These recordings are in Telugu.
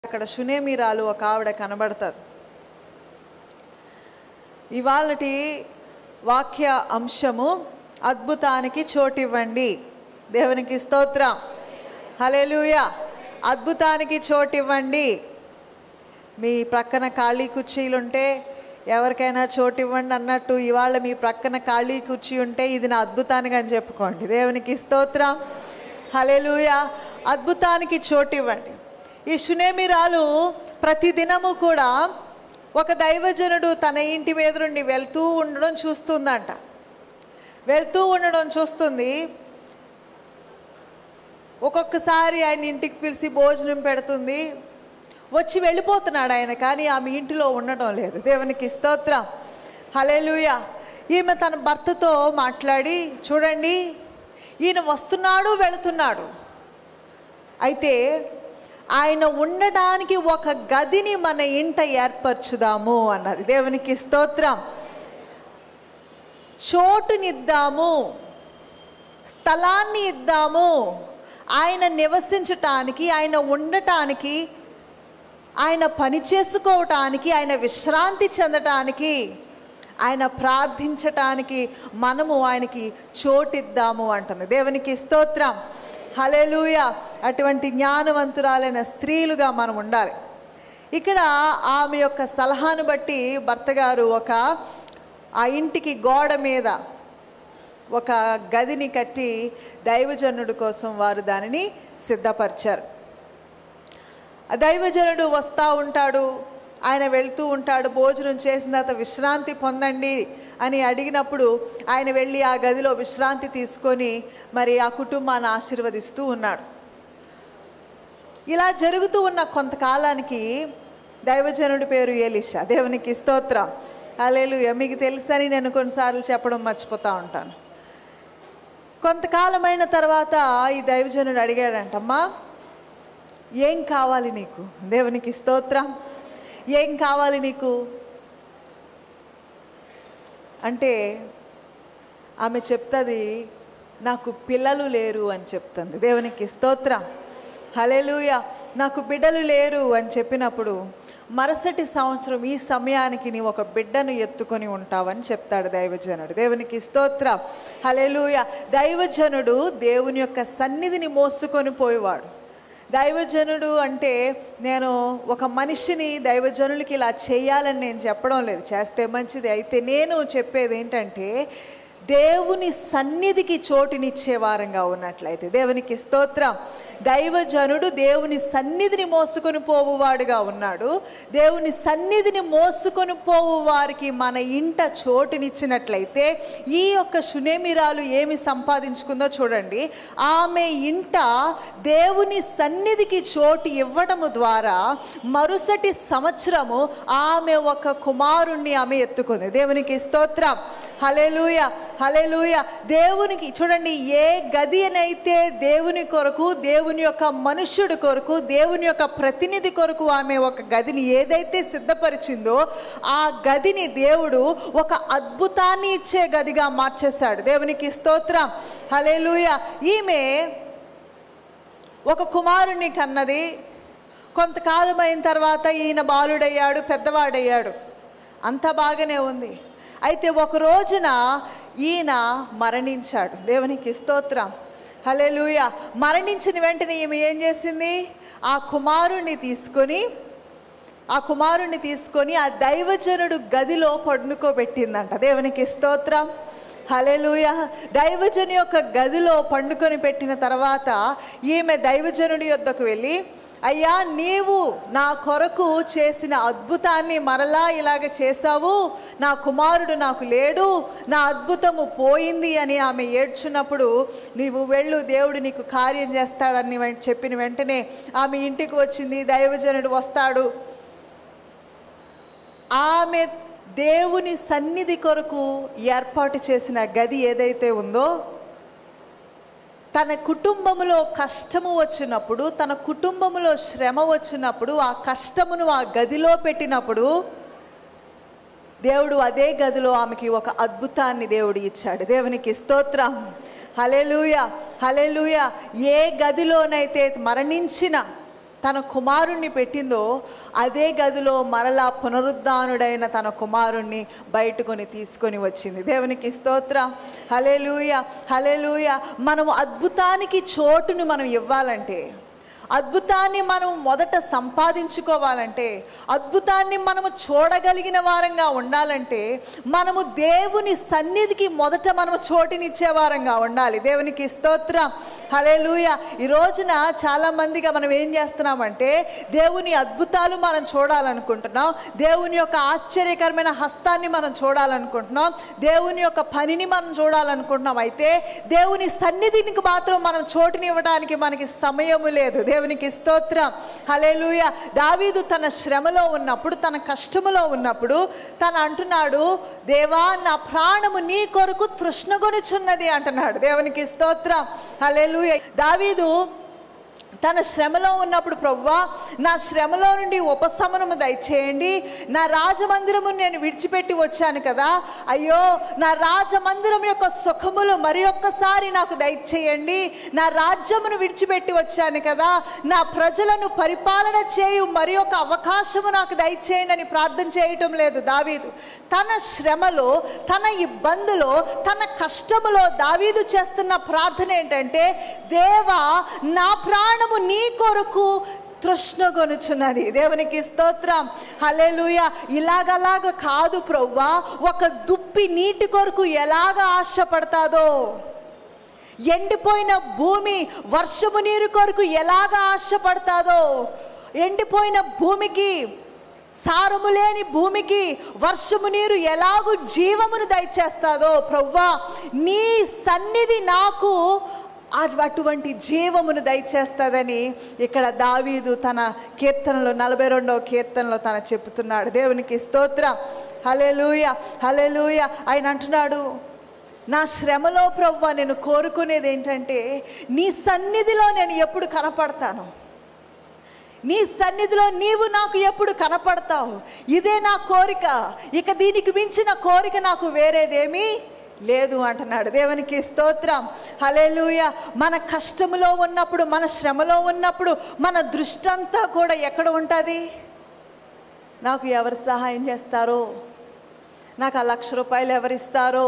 అక్కడ షునేమీరాలు ఒక ఆవిడ కనబడతారు ఇవాళటి వాక్య అంశము అద్భుతానికి చోటివ్వండి దేవునికి స్తోత్రం హలెలూయ అద్భుతానికి చోటివ్వండి మీ ప్రక్కన ఖాళీ కుర్చీలు ఉంటే ఎవరికైనా చోటు ఇవ్వండి అన్నట్టు ఇవాళ మీ ప్రక్కన ఖాళీ కుర్చీ ఉంటే ఇది నా అద్భుతానికి అని చెప్పుకోండి దేవునికి స్తోత్రం హలెలూయ అద్భుతానికి చోటు ఇవ్వండి ఈ సునేమిరాలు ప్రతిదినము కూడా ఒక దైవజనుడు తన ఇంటి మీద నుండి వెళ్తూ ఉండడం చూస్తుందంట వెళ్తూ ఉండడం చూస్తుంది ఒక్కొక్కసారి ఆయన ఇంటికి పిలిచి భోజనం పెడుతుంది వచ్చి వెళ్ళిపోతున్నాడు ఆయన కానీ ఆమె ఇంటిలో ఉండడం లేదు దేవునికి స్తోత్రం హలేలుయ ఈమె తన భర్తతో మాట్లాడి చూడండి ఈయన వస్తున్నాడు వెళుతున్నాడు అయితే ఆయన ఉండడానికి ఒక గదిని మన ఇంట ఏర్పరచుదాము అన్నది దేవునికి స్తోత్రం చోటునిద్దాము స్థలాన్ని ఇద్దాము ఆయన నివసించటానికి ఆయన ఉండటానికి ఆయన పని చేసుకోవటానికి ఆయన విశ్రాంతి చెందటానికి ఆయన ప్రార్థించటానికి మనము ఆయనకి చోటిద్దాము అంటుంది దేవునికి స్తోత్రం హలెలూయ అటువంటి జ్ఞానవంతురాలైన స్త్రీలుగా మనం ఉండాలి ఇక్కడ ఆమె యొక్క సలహాను బట్టి భర్త గారు ఒక ఆ ఇంటికి గోడ మీద ఒక గదిని కట్టి దైవజనుడి కోసం వారు దానిని సిద్ధపరిచారు ఆ దైవజనుడు వస్తూ ఉంటాడు ఆయన వెళ్తూ ఉంటాడు భోజనం చేసిన తర్వాత విశ్రాంతి పొందండి అని అడిగినప్పుడు ఆయన వెళ్ళి ఆ గదిలో విశ్రాంతి తీసుకొని మరి ఆ కుటుంబాన్ని ఆశీర్వదిస్తూ ఉన్నాడు ఇలా జరుగుతూ ఉన్న కొంతకాలానికి దైవజనుడి పేరు ఏలిషా దేవునికి స్తోత్రం అలేలు మీకు తెలుసని నేను కొన్నిసార్లు చెప్పడం మర్చిపోతూ ఉంటాను కొంతకాలమైన తర్వాత ఈ దైవజనుడు అడిగాడంటమ్మా ఏం కావాలి నీకు దేవునికి స్తోత్రం ఏం కావాలి నీకు అంటే ఆమె చెప్తుంది నాకు పిల్లలు లేరు అని చెప్తుంది దేవునికి స్తోత్రం హలెలుయ నాకు బిడ్డలు లేరు అని చెప్పినప్పుడు మరుసటి సంవత్సరం ఈ సమయానికి నీ ఒక బిడ్డను ఎత్తుకొని ఉంటావని చెప్తాడు దైవజనుడు దేవునికి స్తోత్రం హలెలుయ దైవజనుడు దేవుని యొక్క సన్నిధిని మోసుకొని పోయేవాడు దైవజనుడు అంటే నేను ఒక మనిషిని దైవజనులకి ఇలా చేయాలని నేను చెప్పడం లేదు చేస్తే మంచిది అయితే నేను చెప్పేది ఏంటంటే దేవుని సన్నిధికి చోటునిచ్చే వారంగా ఉన్నట్లయితే దేవునికి స్తోత్రం దైవజనుడు దేవుని సన్నిధిని మోసుకొని పోవువాడుగా ఉన్నాడు దేవుని సన్నిధిని మోసుకొని పోవు వారికి మన ఇంట చోటునిచ్చినట్లయితే ఈ యొక్క సునేమిరాలు ఏమి సంపాదించుకుందో చూడండి ఆమె ఇంట దేవుని సన్నిధికి చోటు ఇవ్వడము ద్వారా మరుసటి సంవత్సరము ఆమె ఒక కుమారుణ్ణి ఆమె ఎత్తుకుంది దేవునికి స్తోత్రం హలెలూయ హలెలూయ దేవునికి చూడండి ఏ గది అనైతే దేవుని కొరకు దేవుని యొక్క మనుష్యుడి కొరకు దేవుని యొక్క ప్రతినిధి కొరకు ఆమె ఒక గదిని ఏదైతే సిద్ధపరిచిందో ఆ గదిని దేవుడు ఒక అద్భుతాన్ని ఇచ్చే గదిగా మార్చేశాడు దేవునికి స్తోత్రం హలెలూయ ఈమె ఒక కుమారుణ్ణి కన్నది కొంతకాలం అయిన తర్వాత ఈయన బాలుడయ్యాడు పెద్దవాడయ్యాడు అంత బాగానే ఉంది అయితే ఒక రోజున ఈయన మరణించాడు దేవునికి స్తోత్రం హలెలూయ మరణించిన వెంటనే ఈమె ఏం చేసింది ఆ కుమారుణ్ణి తీసుకొని ఆ కుమారుణ్ణి తీసుకొని ఆ దైవజనుడు గదిలో పండుకోబెట్టిందంట దేవునికి స్తోత్రం హలెలుయ దైవజను యొక్క గదిలో పండుకొని పెట్టిన తర్వాత ఈమె దైవజనుడి యొద్దకు వెళ్ళి అయ్యా నీవు నా కొరకు చేసిన అద్భుతాన్ని మరలా ఇలాగ చేశావు నా కుమారుడు నాకు లేడు నా అద్భుతము పోయింది అని ఆమె ఏడ్చున్నప్పుడు నీవు వెళ్ళు దేవుడు నీకు కార్యం చేస్తాడని వెం- చెప్పిన వెంటనే ఆమె ఇంటికి వచ్చింది దైవజనుడు వస్తాడు ఆమె దేవుని సన్నిధి కొరకు ఏర్పాటు చేసిన గది ఏదైతే ఉందో తన కుటుంబములో కష్టము వచ్చినప్పుడు తన కుటుంబములో శ్రమ వచ్చినప్పుడు ఆ కష్టమును ఆ గదిలో పెట్టినప్పుడు దేవుడు అదే గదిలో ఆమెకి ఒక అద్భుతాన్ని దేవుడు ఇచ్చాడు దేవునికి స్తోత్రం హలెలూయ హలెలూయ ఏ గదిలోనైతే మరణించిన తన కుమారుణ్ణి పెట్టిందో అదే గదిలో మరలా పునరుద్ధానుడైన తన కుమారుణ్ణి బయటకొని తీసుకొని వచ్చింది దేవునికి స్తోత్రం హలేలుయ హలేలుయ మనము అద్భుతానికి చోటును మనం ఇవ్వాలంటే అద్భుతాన్ని మనం మొదట సంపాదించుకోవాలంటే అద్భుతాన్ని మనము చూడగలిగిన వారంగా ఉండాలంటే మనము దేవుని సన్నిధికి మొదట మనము చోటునిచ్చే వారంగా ఉండాలి దేవునికి స్తోత్రం హలేలుయ ఈ రోజున చాలామందిగా మనం ఏం చేస్తున్నామంటే దేవుని అద్భుతాలు మనం చూడాలనుకుంటున్నాం దేవుని యొక్క ఆశ్చర్యకరమైన హస్తాన్ని మనం చూడాలనుకుంటున్నాం దేవుని యొక్క పనిని మనం చూడాలనుకుంటున్నాం అయితే దేవుని సన్నిధికి మాత్రం మనం చోటునివ్వడానికి మనకి సమయము లేదు దేవునికి స్తోత్రం హలేలుయ దావీదు తన శ్రమలో ఉన్నప్పుడు తన కష్టములో ఉన్నప్పుడు తను అంటున్నాడు దేవా నా ప్రాణము నీ కొరకు తృష్ణగొనుచున్నది అంటున్నాడు దేవునికి స్తోత్రం హలేలుయ దావీదు తన శ్రమలో ఉన్నప్పుడు ప్రవ్వా నా శ్రమలో నుండి ఉపశమనము దయచేయండి నా రాజమందిరము నేను విడిచిపెట్టి వచ్చాను కదా అయ్యో నా రాజమందిరం యొక్క సుఖములు మరి ఒక్కసారి నాకు దయచేయండి నా రాజ్యమును విడిచిపెట్టి వచ్చాను కదా నా ప్రజలను పరిపాలన చేయు మరి ఒక అవకాశము నాకు దయచేయండి అని ప్రార్థన చేయటం లేదు దావీదు తన శ్రమలో తన ఇబ్బందులో తన కష్టములో దావీదు చేస్తున్న ప్రార్థన ఏంటంటే దేవా నా ప్రాణము నీ కొరకు తృష్ణగొనుచున్నది దేవునికి స్తోత్రం హలేలుయ ఇలాగలాగ కాదు ప్రవ్వా ఒక దుప్పి నీటి కొరకు ఎలాగ ఆశపడతాదో ఎండిపోయిన భూమి వర్షము నీరు కొరకు ఎలాగ ఆశపడతాదో ఎండిపోయిన భూమికి సారము లేని భూమికి వర్షము నీరు ఎలాగూ జీవమును దయచేస్తాదో ప్రవ్వా నీ సన్నిధి నాకు అటు- అటువంటి జీవమును దయచేస్తుందని ఇక్కడ దావీదు తన కీర్తనలో నలభై రెండవ కీర్తనలో తన చెప్తున్నాడు దేవునికి స్తోత్రం హలెలూయ హలెలూయ ఆయన అంటున్నాడు నా శ్రమలో ప్రవ్వ నేను కోరుకునేది ఏంటంటే నీ సన్నిధిలో నేను ఎప్పుడు కనపడతాను నీ సన్నిధిలో నీవు నాకు ఎప్పుడు కనపడతావు ఇదే నా కోరిక ఇక దీనికి మించిన కోరిక నాకు వేరేదేమీ లేదు అంటున్నాడు దేవునికి స్తోత్రం హలేలుయ మన కష్టములో ఉన్నప్పుడు మన శ్రమలో ఉన్నప్పుడు మన దృష్టి అంతా కూడా ఎక్కడ ఉంటుంది నాకు ఎవరు సహాయం చేస్తారో నాకు ఆ లక్ష రూపాయలు ఎవరిస్తారో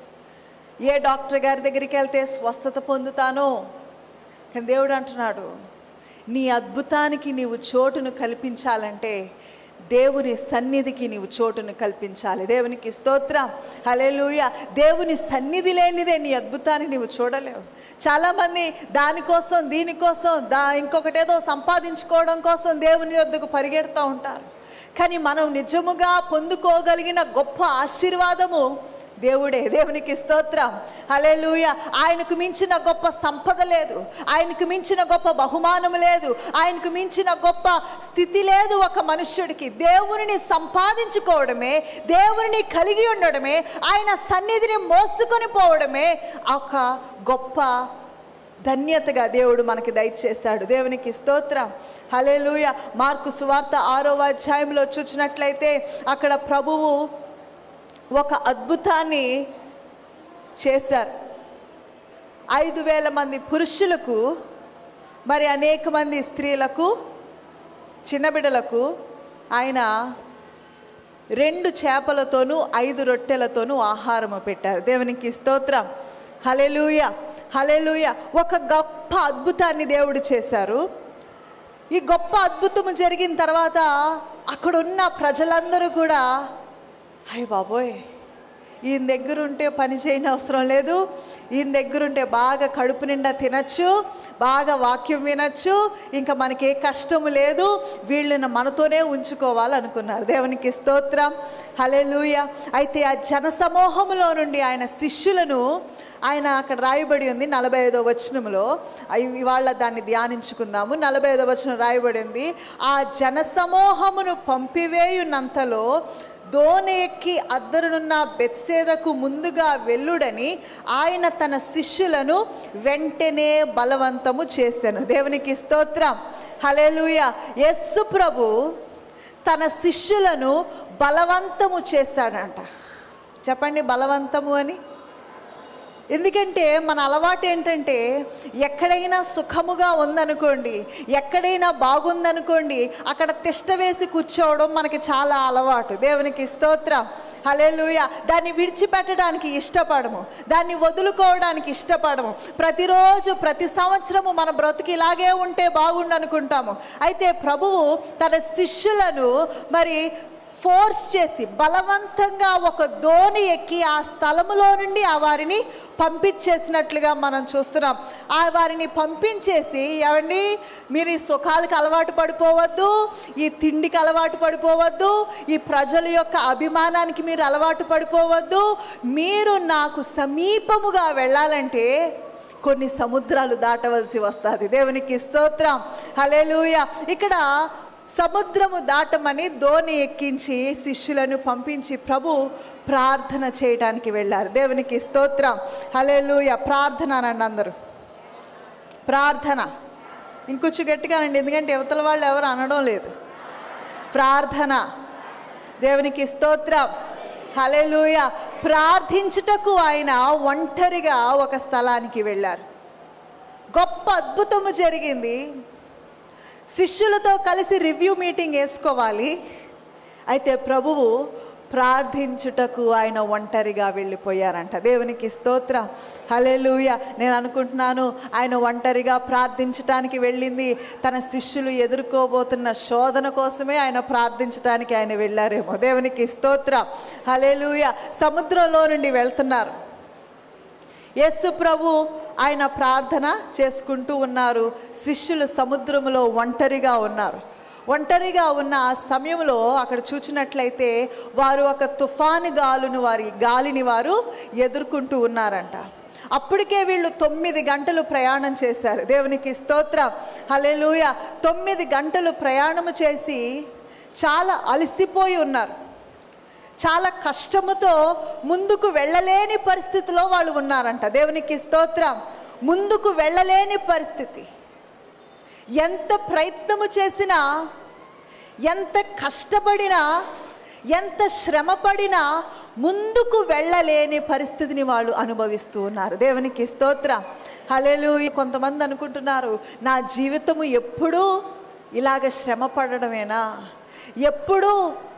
ఏ డాక్టర్ గారి దగ్గరికి వెళ్తే స్వస్థత పొందుతానో కానీ దేవుడు అంటున్నాడు నీ అద్భుతానికి నీవు చోటును కల్పించాలంటే దేవుని సన్నిధికి నీవు చోటును కల్పించాలి దేవునికి స్తోత్రం హలేలుయ దేవుని సన్నిధి లేనిదే నీ అద్భుతాన్ని నీవు చూడలేవు చాలామంది దానికోసం దీనికోసం దా ఇంకొకటేదో సంపాదించుకోవడం కోసం దేవుని యొద్దకు పరిగెడుతూ ఉంటారు కానీ మనం నిజముగా పొందుకోగలిగిన గొప్ప ఆశీర్వాదము దేవుడే దేవునికి స్తోత్రం హలేలుయ ఆయనకు మించిన గొప్ప సంపద లేదు ఆయనకు మించిన గొప్ప బహుమానం లేదు ఆయనకు మించిన గొప్ప స్థితి లేదు ఒక మనుష్యుడికి దేవునిని సంపాదించుకోవడమే దేవునిని కలిగి ఉండడమే ఆయన సన్నిధిని మోసుకొని పోవడమే ఒక గొప్ప ధన్యతగా దేవుడు మనకి దయచేశాడు దేవునికి స్తోత్రం హలేలుయ మార్కు సువార్త ఆరో అధ్యాయంలో చూసినట్లయితే అక్కడ ప్రభువు ఒక అద్భుతాన్ని చేశారు ఐదు వేల మంది పురుషులకు మరి అనేక మంది స్త్రీలకు చిన్నబిడ్డలకు ఆయన రెండు చేపలతోనూ ఐదు రొట్టెలతోనూ ఆహారము పెట్టారు దేవునికి స్తోత్రం హలెలూయ హలెలూయ ఒక గొప్ప అద్భుతాన్ని దేవుడు చేశారు ఈ గొప్ప అద్భుతము జరిగిన తర్వాత అక్కడున్న ప్రజలందరూ కూడా అయ్య బాబోయ్ ఈయన దగ్గర ఉంటే పని చేయని అవసరం లేదు ఈయన దగ్గర ఉంటే బాగా కడుపు నిండా తినచ్చు బాగా వాక్యం వినొచ్చు ఇంకా మనకి ఏ కష్టము లేదు వీళ్ళని మనతోనే ఉంచుకోవాలనుకున్నారు దేవునికి స్తోత్రం హలెలూయ అయితే ఆ జన సమూహములో నుండి ఆయన శిష్యులను ఆయన అక్కడ రాయబడి ఉంది నలభై ఐదో వచనంలో అవి ఇవాళ దాన్ని ధ్యానించుకుందాము నలభై ఐదో వచనం రాయబడి ఉంది ఆ జన సమూహమును పంపివేయునంతలో దోణి ఎక్కి అద్దరునున్న బెత్సేదకు ముందుగా వెళ్ళుడని ఆయన తన శిష్యులను వెంటనే బలవంతము చేశాను దేవునికి స్తోత్రం హలేలుయ యస్సు ప్రభు తన శిష్యులను బలవంతము చేశాడంట చెప్పండి బలవంతము అని ఎందుకంటే మన అలవాటు ఏంటంటే ఎక్కడైనా సుఖముగా ఉందనుకోండి ఎక్కడైనా బాగుందనుకోండి అక్కడ తిష్ట వేసి కూర్చోవడం మనకి చాలా అలవాటు దేవునికి స్తోత్రం హలేలుయ దాన్ని విడిచిపెట్టడానికి ఇష్టపడము దాన్ని వదులుకోవడానికి ఇష్టపడము ప్రతిరోజు ప్రతి సంవత్సరము మన బ్రతుకు ఇలాగే ఉంటే బాగుండు అనుకుంటాము అయితే ప్రభువు తన శిష్యులను మరి ఫోర్స్ చేసి బలవంతంగా ఒక దోణి ఎక్కి ఆ స్థలములో నుండి ఆ వారిని పంపించేసినట్లుగా మనం చూస్తున్నాం ఆ వారిని పంపించేసి ఏమండి మీరు ఈ సుఖాలకు అలవాటు పడిపోవద్దు ఈ తిండికి అలవాటు పడిపోవద్దు ఈ ప్రజల యొక్క అభిమానానికి మీరు అలవాటు పడిపోవద్దు మీరు నాకు సమీపముగా వెళ్ళాలంటే కొన్ని సముద్రాలు దాటవలసి వస్తుంది దేవునికి స్తోత్రం హలేలుయ ఇక్కడ సముద్రము దాటమని దోణి ఎక్కించి శిష్యులను పంపించి ప్రభు ప్రార్థన చేయడానికి వెళ్ళారు దేవునికి స్తోత్రం హలేలుయ ప్రార్థన అనండి అందరూ ప్రార్థన ఇంకొంచెం గట్టిగానండి ఎందుకంటే యువతల వాళ్ళు ఎవరు అనడం లేదు ప్రార్థన దేవునికి స్తోత్రం హలేలుయ ప్రార్థించుటకు ఆయన ఒంటరిగా ఒక స్థలానికి వెళ్ళారు గొప్ప అద్భుతము జరిగింది శిష్యులతో కలిసి రివ్యూ మీటింగ్ వేసుకోవాలి అయితే ప్రభువు ప్రార్థించుటకు ఆయన ఒంటరిగా వెళ్ళిపోయారంట దేవునికి స్తోత్రం హలెలూయ నేను అనుకుంటున్నాను ఆయన ఒంటరిగా ప్రార్థించటానికి వెళ్ళింది తన శిష్యులు ఎదుర్కోబోతున్న శోధన కోసమే ఆయన ప్రార్థించటానికి ఆయన వెళ్ళారేమో దేవునికి స్తోత్రం హలెలూయ సముద్రంలో నుండి వెళ్తున్నారు యేసు ప్రభు ఆయన ప్రార్థన చేసుకుంటూ ఉన్నారు శిష్యులు సముద్రములో ఒంటరిగా ఉన్నారు ఒంటరిగా ఉన్న ఆ సమయంలో అక్కడ చూచినట్లయితే వారు ఒక తుఫాను గాలును వారి గాలిని వారు ఎదుర్కొంటూ ఉన్నారంట అప్పటికే వీళ్ళు తొమ్మిది గంటలు ప్రయాణం చేశారు దేవునికి స్తోత్రం హలెలూయ తొమ్మిది గంటలు ప్రయాణము చేసి చాలా అలసిపోయి ఉన్నారు చాలా కష్టముతో ముందుకు వెళ్ళలేని పరిస్థితిలో వాళ్ళు ఉన్నారంట దేవునికి స్తోత్రం ముందుకు వెళ్ళలేని పరిస్థితి ఎంత ప్రయత్నము చేసినా ఎంత కష్టపడినా ఎంత శ్రమపడినా ముందుకు వెళ్ళలేని పరిస్థితిని వాళ్ళు అనుభవిస్తూ ఉన్నారు దేవునికి స్తోత్రం హలేలు కొంతమంది అనుకుంటున్నారు నా జీవితము ఎప్పుడూ ఇలాగ శ్రమ పడడమేనా ఎప్పుడూ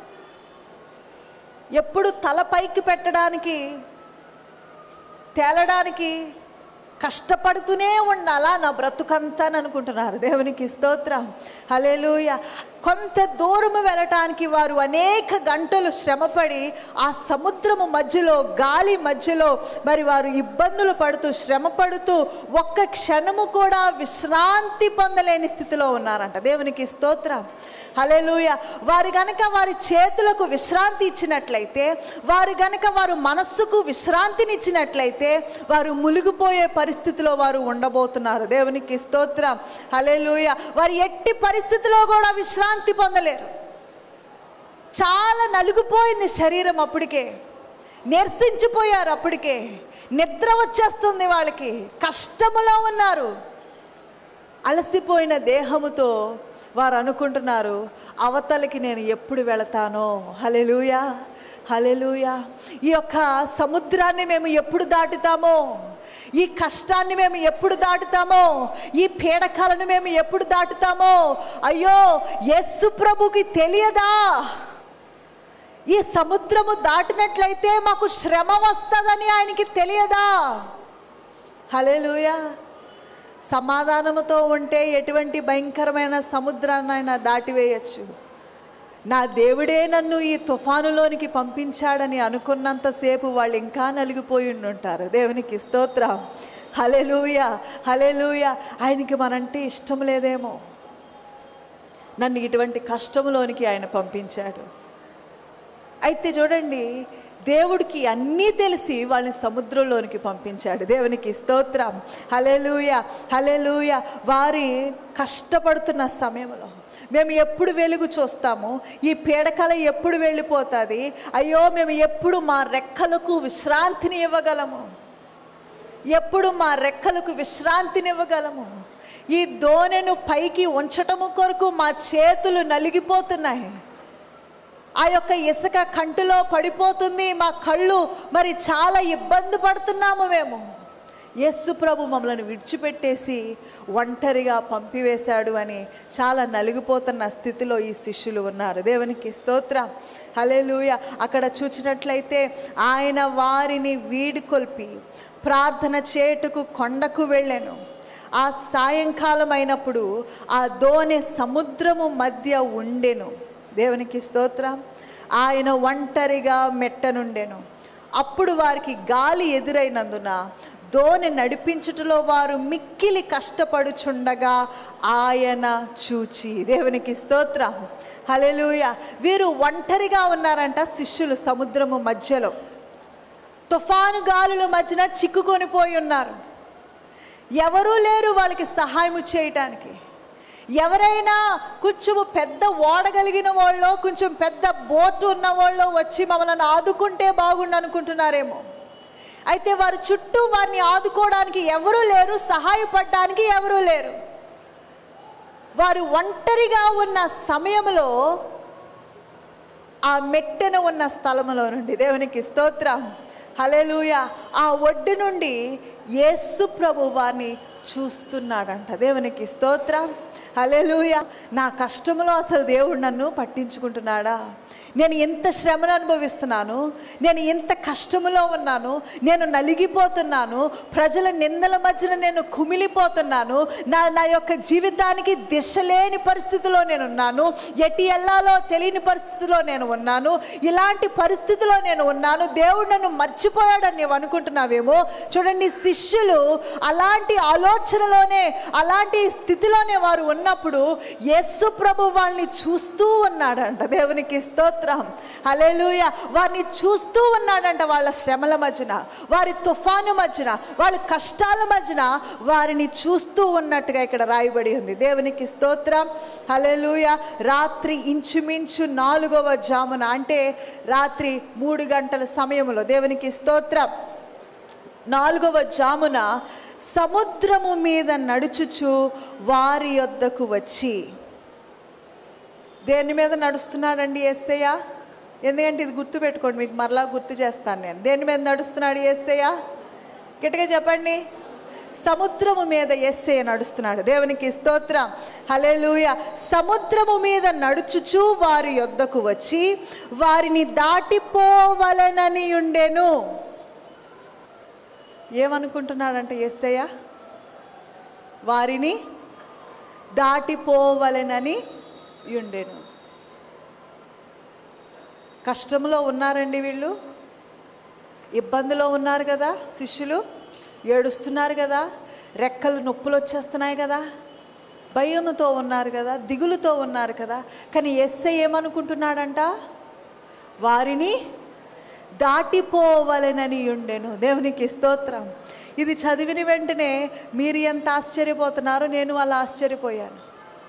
ఎప్పుడు తల పైకి పెట్టడానికి తేలడానికి కష్టపడుతూనే ఉండాలా నా బ్రతుకంతా అని అనుకుంటున్నారు దేవునికి స్తోత్రం హలేలుయ కొంత దూరము వెళ్ళటానికి వారు అనేక గంటలు శ్రమపడి ఆ సముద్రము మధ్యలో గాలి మధ్యలో మరి వారు ఇబ్బందులు పడుతూ శ్రమ పడుతూ ఒక్క క్షణము కూడా విశ్రాంతి పొందలేని స్థితిలో ఉన్నారంట దేవునికి స్తోత్రం హలేలుయ వారు గనక వారి చేతులకు విశ్రాంతి ఇచ్చినట్లయితే వారు గనక వారు మనస్సుకు విశ్రాంతిని ఇచ్చినట్లయితే వారు మునిగిపోయే పరిస్థితిలో వారు ఉండబోతున్నారు దేవునికి స్తోత్రం హలేలుయ వారు ఎట్టి పరిస్థితిలో కూడా విశ్రాంతి పొందలేరు చాలా నలుగుపోయింది శరీరం అప్పటికే నిరసించిపోయారు అప్పటికే నిద్ర వచ్చేస్తుంది వాళ్ళకి కష్టములో ఉన్నారు అలసిపోయిన దేహముతో వారు అనుకుంటున్నారు అవతలకి నేను ఎప్పుడు వెళతానో హలెలుయా హలెలుయా ఈ యొక్క సముద్రాన్ని మేము ఎప్పుడు దాటుతామో ఈ కష్టాన్ని మేము ఎప్పుడు దాటుతామో ఈ పీడకాలను మేము ఎప్పుడు దాటుతామో అయ్యో యస్సు ప్రభుకి తెలియదా ఈ సముద్రము దాటినట్లయితే మాకు శ్రమ వస్తుందని ఆయనకి తెలియదా హలేలుయా సమాధానముతో ఉంటే ఎటువంటి భయంకరమైన సముద్రాన్ని ఆయన దాటివేయచ్చు నా దేవుడే నన్ను ఈ తుఫానులోనికి పంపించాడని అనుకున్నంతసేపు వాళ్ళు ఇంకా నలిగిపోయి ఉంటారు దేవునికి స్తోత్రం హలెలూయ హలెలూయ ఆయనకి మనంటే ఇష్టం లేదేమో నన్ను ఇటువంటి కష్టంలోనికి ఆయన పంపించాడు అయితే చూడండి దేవుడికి అన్నీ తెలిసి వాళ్ళని సముద్రంలోనికి పంపించాడు దేవునికి స్తోత్రం హలెలూయ హలెలూయ వారి కష్టపడుతున్న సమయంలో మేము ఎప్పుడు వెలుగు చూస్తాము ఈ పీడకల ఎప్పుడు వెళ్ళిపోతుంది అయ్యో మేము ఎప్పుడు మా రెక్కలకు విశ్రాంతిని ఇవ్వగలము ఎప్పుడు మా రెక్కలకు విశ్రాంతినివ్వగలము ఈ దోణెను పైకి ఉంచటము కొరకు మా చేతులు నలిగిపోతున్నాయి ఆ యొక్క ఇసుక కంటిలో పడిపోతుంది మా కళ్ళు మరి చాలా ఇబ్బంది పడుతున్నాము మేము యేసు ప్రభు మమ్మల్ని విడిచిపెట్టేసి ఒంటరిగా పంపివేశాడు అని చాలా నలిగిపోతున్న స్థితిలో ఈ శిష్యులు ఉన్నారు దేవునికి స్తోత్రం హల్లెలూయ అక్కడ చూచినట్లయితే ఆయన వారిని వీడుకొల్పి ప్రార్థన చేటుకు కొండకు వెళ్ళాను ఆ సాయంకాలం అయినప్పుడు ఆ దోణి సముద్రము మధ్య ఉండెను దేవునికి స్తోత్రం ఆయన ఒంటరిగా మెట్టనుండెను అప్పుడు వారికి గాలి ఎదురైనందున దోణి నడిపించుటలో వారు మిక్కిలి కష్టపడుచుండగా ఆయన చూచి దేవునికి స్తోత్రం హల్లెలూయ వీరు ఒంటరిగా ఉన్నారంట శిష్యులు సముద్రము మధ్యలో తుఫాను గాలుల మధ్యన చిక్కుకొని పోయి ఉన్నారు ఎవరూ లేరు వాళ్ళకి సహాయం చేయటానికి ఎవరైనా కొంచెం పెద్ద ఓడగలిగిన వాళ్ళు కొంచెం పెద్ద బోటు ఉన్న వాళ్ళు వచ్చి మమ్మల్ని ఆదుకుంటే బాగుండు అనుకుంటున్నారేమో అయితే వారి చుట్టూ వారిని ఆదుకోవడానికి ఎవరూ లేరు సహాయపడడానికి ఎవరూ లేరు వారు ఒంటరిగా ఉన్న సమయంలో ఆ మెట్టెన ఉన్న స్థలములో నుండి దేవునికి స్తోత్రం హలెలూయ ఆ ఒడ్డు నుండి యేసు ప్రభు వారిని చూస్తున్నాడంట దేవునికి స్తోత్రం హలెలూయ నా కష్టంలో అసలు దేవుడు నన్ను పట్టించుకుంటున్నాడా నేను ఎంత శ్రమను అనుభవిస్తున్నాను నేను ఎంత కష్టములో ఉన్నాను నేను నలిగిపోతున్నాను ప్రజల నిందల మధ్యన నేను కుమిలిపోతున్నాను నా నా యొక్క జీవితానికి దిశ లేని పరిస్థితిలో నేను ఉన్నాను ఎట్టి ఎల్లాలో తెలియని పరిస్థితిలో నేను ఉన్నాను ఇలాంటి పరిస్థితిలో నేను ఉన్నాను దేవుడు నన్ను మర్చిపోయాడని నీవు అనుకుంటున్నావేమో చూడండి శిష్యులు అలాంటి ఆలోచనలోనే అలాంటి స్థితిలోనే వారు ఉన్నప్పుడు యేసు ప్రభు వాళ్ళని చూస్తూ ఉన్నాడంట దేవునికి స్తోత్రం హల్లెలూయ వారిని చూస్తూ ఉన్నాడంట వాళ్ళ శ్రమల మధ్యన వారి తుఫాను మధ్యన వాళ్ళ కష్టాల మధ్యన వారిని చూస్తూ ఉన్నట్టుగా ఇక్కడ రాయబడి ఉంది దేవునికి స్తోత్రం హల్లెలూయ రాత్రి ఇంచుమించు నాలుగవ జామున అంటే రాత్రి మూడు గంటల సమయంలో దేవునికి స్తోత్రం నాలుగవ జామున సముద్రము మీద నడుచుచు వారి యొద్దకు వచ్చి దేని మీద నడుస్తున్నాడండి ఎస్సయ్య ఎందుకంటే ఇది గుర్తు పెట్టుకోండి మీకు మరలా గుర్తు చేస్తాను నేను దేని మీద నడుస్తున్నాడు ఎస్సయ్య గట్టిగా చెప్పండి సముద్రము మీద ఎస్సే నడుస్తున్నాడు దేవునికి స్తోత్రం హలేలుయ సముద్రము మీద నడుచుచు వారి యొద్దకు వచ్చి వారిని దాటిపోవలనని ఉండెను ఏమనుకుంటున్నాడంట ఎస్సయ్య వారిని దాటిపోవలెనని ఉండెను కష్టంలో ఉన్నారండి వీళ్ళు ఇబ్బందిలో ఉన్నారు కదా శిష్యులు ఏడుస్తున్నారు కదా రెక్కలు నొప్పులు వచ్చేస్తున్నాయి కదా భయంతో ఉన్నారు కదా దిగులుతో ఉన్నారు కదా కానీ ఎస్ఐ ఏమనుకుంటున్నాడంట వారిని దాటిపోవలెనని ఉండెను దేవునికి స్తోత్రం ఇది చదివిన వెంటనే మీరు ఎంత ఆశ్చర్యపోతున్నారో నేను అలా ఆశ్చర్యపోయాను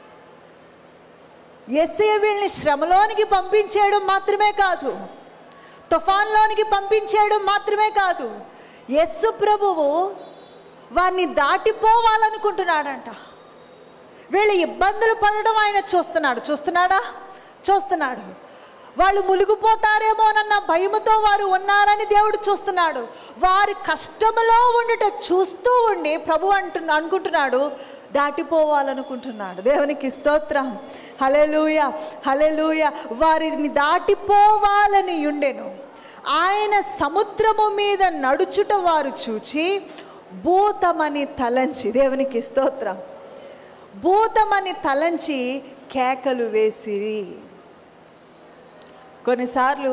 ఎస్ఐ వీళ్ళని శ్రమలోనికి పంపించేయడం మాత్రమే కాదు తుఫాన్లోనికి పంపించేయడం మాత్రమే కాదు యస్సు ప్రభువు వారిని దాటిపోవాలనుకుంటున్నాడంట వీళ్ళు ఇబ్బందులు పడడం ఆయన చూస్తున్నాడు చూస్తున్నాడా చూస్తున్నాడు వాళ్ళు మునిగిపోతారేమోనన్న భయముతో వారు ఉన్నారని దేవుడు చూస్తున్నాడు వారి కష్టములో ఉండుట చూస్తూ ఉండి ప్రభు అంటు అనుకుంటున్నాడు దాటిపోవాలనుకుంటున్నాడు దేవునికి స్తోత్రం హలెలూయ హలెలూయ వారిని దాటిపోవాలని ఉండెను ఆయన సముద్రము మీద నడుచుట వారు చూచి భూతమని తలంచి దేవునికి స్తోత్రం భూతమని తలంచి కేకలు వేసిరి కొన్నిసార్లు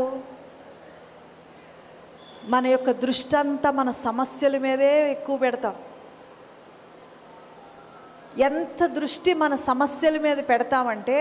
మన యొక్క దృష్టి అంతా మన సమస్యల మీదే ఎక్కువ పెడతాం ఎంత దృష్టి మన సమస్యల మీద పెడతామంటే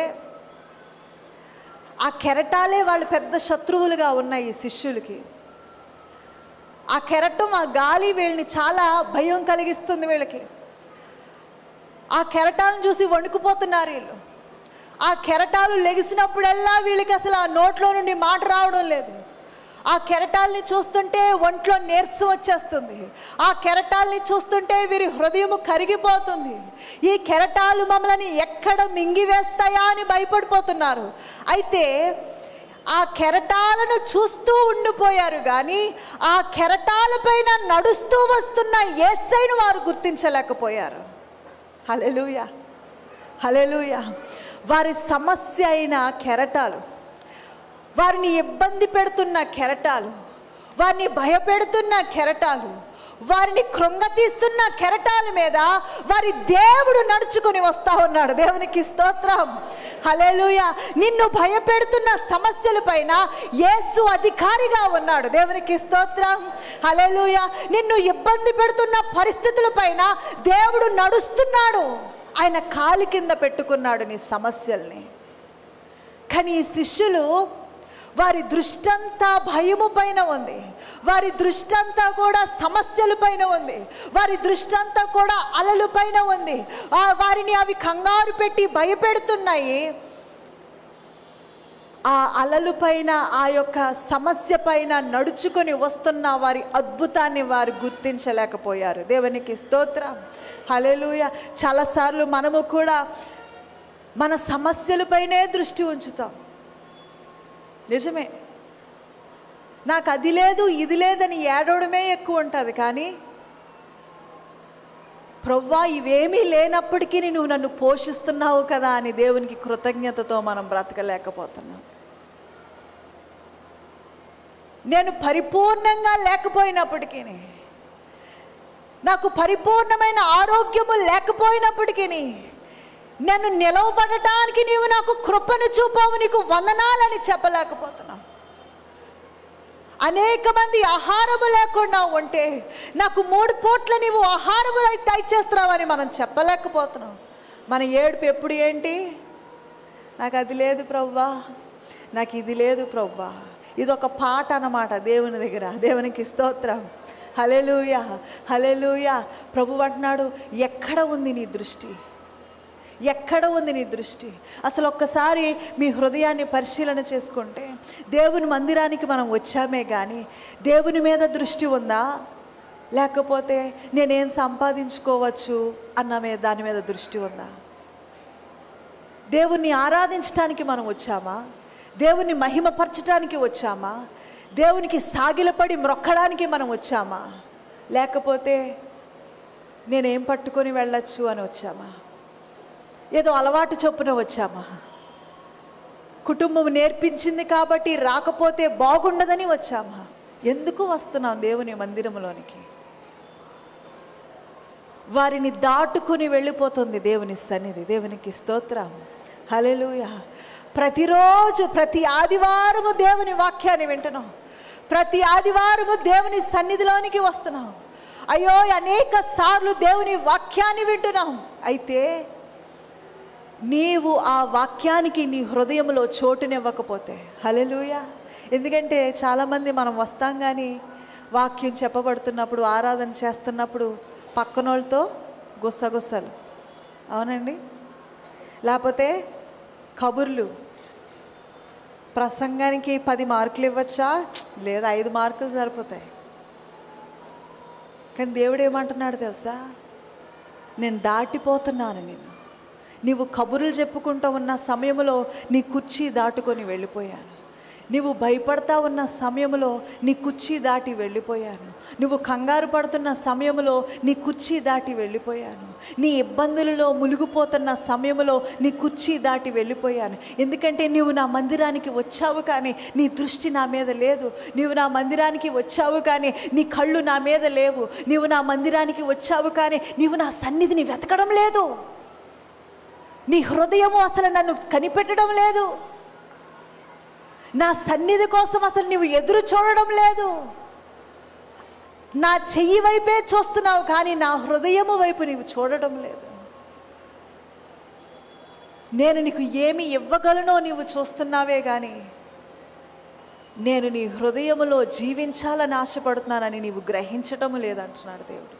ఆ కెరటాలే వాళ్ళు పెద్ద శత్రువులుగా ఉన్నాయి ఈ శిష్యులకి ఆ కెరటం ఆ గాలి వీళ్ళని చాలా భయం కలిగిస్తుంది వీళ్ళకి ఆ కెరటాలను చూసి వణుకుపోతున్నారు వీళ్ళు ఆ కెరటాలు లెగిసినప్పుడల్లా వీళ్ళకి అసలు ఆ నోట్లో నుండి మాట రావడం లేదు ఆ కెరటాల్ని చూస్తుంటే ఒంట్లో నీరసం వచ్చేస్తుంది ఆ కెరటాల్ని చూస్తుంటే వీరి హృదయం కరిగిపోతుంది ఈ కెరటాలు మమ్మల్ని ఎక్కడ మింగివేస్తాయా అని భయపడిపోతున్నారు అయితే ఆ కెరటాలను చూస్తూ ఉండిపోయారు కానీ ఆ కెరటాలపైన నడుస్తూ వస్తున్న ఏసైను వారు గుర్తించలేకపోయారు హలెలూయ హలెలూయ వారి సమస్య అయిన కెరటాలు వారిని ఇబ్బంది పెడుతున్న కెరటాలు వారిని భయపెడుతున్న కెరటాలు వారిని కృంగతీస్తున్న కెరటాల మీద వారి దేవుడు నడుచుకొని వస్తా ఉన్నాడు దేవునికి స్తోత్రం హలేలుయ నిన్ను భయపెడుతున్న సమస్యల పైన యేసు అధికారిగా ఉన్నాడు దేవునికి స్తోత్రం హలేలుయ నిన్ను ఇబ్బంది పెడుతున్న పరిస్థితుల పైన దేవుడు నడుస్తున్నాడు ఆయన కాలి కింద పెట్టుకున్నాడు నీ సమస్యల్ని కానీ ఈ శిష్యులు వారి దృష్టంతా భయము పైన ఉంది వారి దృష్టంతా కూడా సమస్యల పైన ఉంది వారి దృష్టంతా కూడా అలలు పైన ఉంది ఆ వారిని అవి కంగారు పెట్టి భయపెడుతున్నాయి ఆ అలలు పైన ఆ యొక్క సమస్య పైన నడుచుకొని వస్తున్న వారి అద్భుతాన్ని వారు గుర్తించలేకపోయారు దేవునికి స్తోత్రం హలెలూయ చాలాసార్లు మనము కూడా మన సమస్యలపైనే దృష్టి ఉంచుతాం నిజమే నాకు అది లేదు ఇది లేదని ఏడవడమే ఎక్కువ ఉంటుంది కానీ ప్రవ్వా ఇవేమీ లేనప్పటికీ నువ్వు నన్ను పోషిస్తున్నావు కదా అని దేవునికి కృతజ్ఞతతో మనం బ్రతకలేకపోతున్నాం నేను పరిపూర్ణంగా లేకపోయినప్పటికీ నాకు పరిపూర్ణమైన ఆరోగ్యము లేకపోయినప్పటికీ నన్ను నిలవబడటానికి నీవు నాకు కృపను చూపావు నీకు వందనాలని చెప్పలేకపోతున్నావు అనేక మంది ఆహారము లేకుండా ఉంటే నాకు మూడు పూట్ల నీవు ఆహారము దయచేస్తున్నావని మనం చెప్పలేకపోతున్నాం మన ఏడుపు ఎప్పుడు ఏంటి నాకు అది లేదు ప్రవ్వా నాకు ఇది లేదు ప్రవ్వా ఇది ఒక పాట అన్నమాట దేవుని దగ్గర దేవునికి స్తోత్రం హలెలూయ హలెలూయ ప్రభు అంటున్నాడు ఎక్కడ ఉంది నీ దృష్టి ఎక్కడ ఉంది నీ దృష్టి అసలు ఒక్కసారి మీ హృదయాన్ని పరిశీలన చేసుకుంటే దేవుని మందిరానికి మనం వచ్చామే కానీ దేవుని మీద దృష్టి ఉందా లేకపోతే నేనేం సంపాదించుకోవచ్చు అన్న మీద దాని మీద దృష్టి ఉందా దేవుణ్ణి ఆరాధించడానికి మనం వచ్చామా దేవుణ్ణి మహిమపరచడానికి వచ్చామా దేవునికి సాగిలపడి మ్రొక్కడానికి మనం వచ్చామా లేకపోతే నేనేం పట్టుకొని వెళ్ళొచ్చు అని వచ్చామా ఏదో అలవాటు చొప్పున వచ్చామా కుటుంబం నేర్పించింది కాబట్టి రాకపోతే బాగుండదని వచ్చామా ఎందుకు వస్తున్నాం దేవుని మందిరంలోనికి వారిని దాటుకుని వెళ్ళిపోతుంది దేవుని సన్నిధి దేవునికి స్తోత్రం హలెలూయ ప్రతిరోజు ప్రతి ఆదివారము దేవుని వాక్యాన్ని వింటున్నాం ప్రతి ఆదివారము దేవుని సన్నిధిలోనికి వస్తున్నాం అయ్యో అనేక సార్లు దేవుని వాక్యాన్ని వింటున్నాం అయితే నీవు ఆ వాక్యానికి నీ హృదయంలో చోటునివ్వకపోతే హలెలూయ ఎందుకంటే చాలామంది మనం వస్తాం కానీ వాక్యం చెప్పబడుతున్నప్పుడు ఆరాధన చేస్తున్నప్పుడు పక్కనోళ్ళతో గుస్సగుస్సలు అవునండి లేకపోతే కబుర్లు ప్రసంగానికి పది మార్కులు ఇవ్వచ్చా లేదా ఐదు మార్కులు సరిపోతాయి కానీ దేవుడు ఏమంటున్నాడు తెలుసా నేను దాటిపోతున్నాను నేను నీవు కబుర్లు చెప్పుకుంటూ ఉన్న సమయంలో నీ కుర్చీ దాటుకొని వెళ్ళిపోయాను నువ్వు భయపడతా ఉన్న సమయంలో నీ కుర్చీ దాటి వెళ్ళిపోయాను నువ్వు కంగారు పడుతున్న సమయంలో నీ కుర్చీ దాటి వెళ్ళిపోయాను నీ ఇబ్బందులలో మునిగిపోతున్న సమయంలో నీ కుర్చీ దాటి వెళ్ళిపోయాను ఎందుకంటే నీవు నా మందిరానికి వచ్చావు కానీ నీ దృష్టి నా మీద లేదు నీవు నా మందిరానికి వచ్చావు కానీ నీ కళ్ళు నా మీద లేవు నీవు నా మందిరానికి వచ్చావు కానీ నీవు నా సన్నిధిని వెతకడం లేదు నీ హృదయము అసలు నన్ను కనిపెట్టడం లేదు నా సన్నిధి కోసం అసలు నువ్వు ఎదురు చూడడం లేదు నా చెయ్యి వైపే చూస్తున్నావు కానీ నా హృదయము వైపు నీవు చూడడం లేదు నేను నీకు ఏమి ఇవ్వగలనో నీవు చూస్తున్నావే కానీ నేను నీ హృదయములో జీవించాలని ఆశపడుతున్నానని నీవు గ్రహించటం లేదంటున్నాడు దేవుడు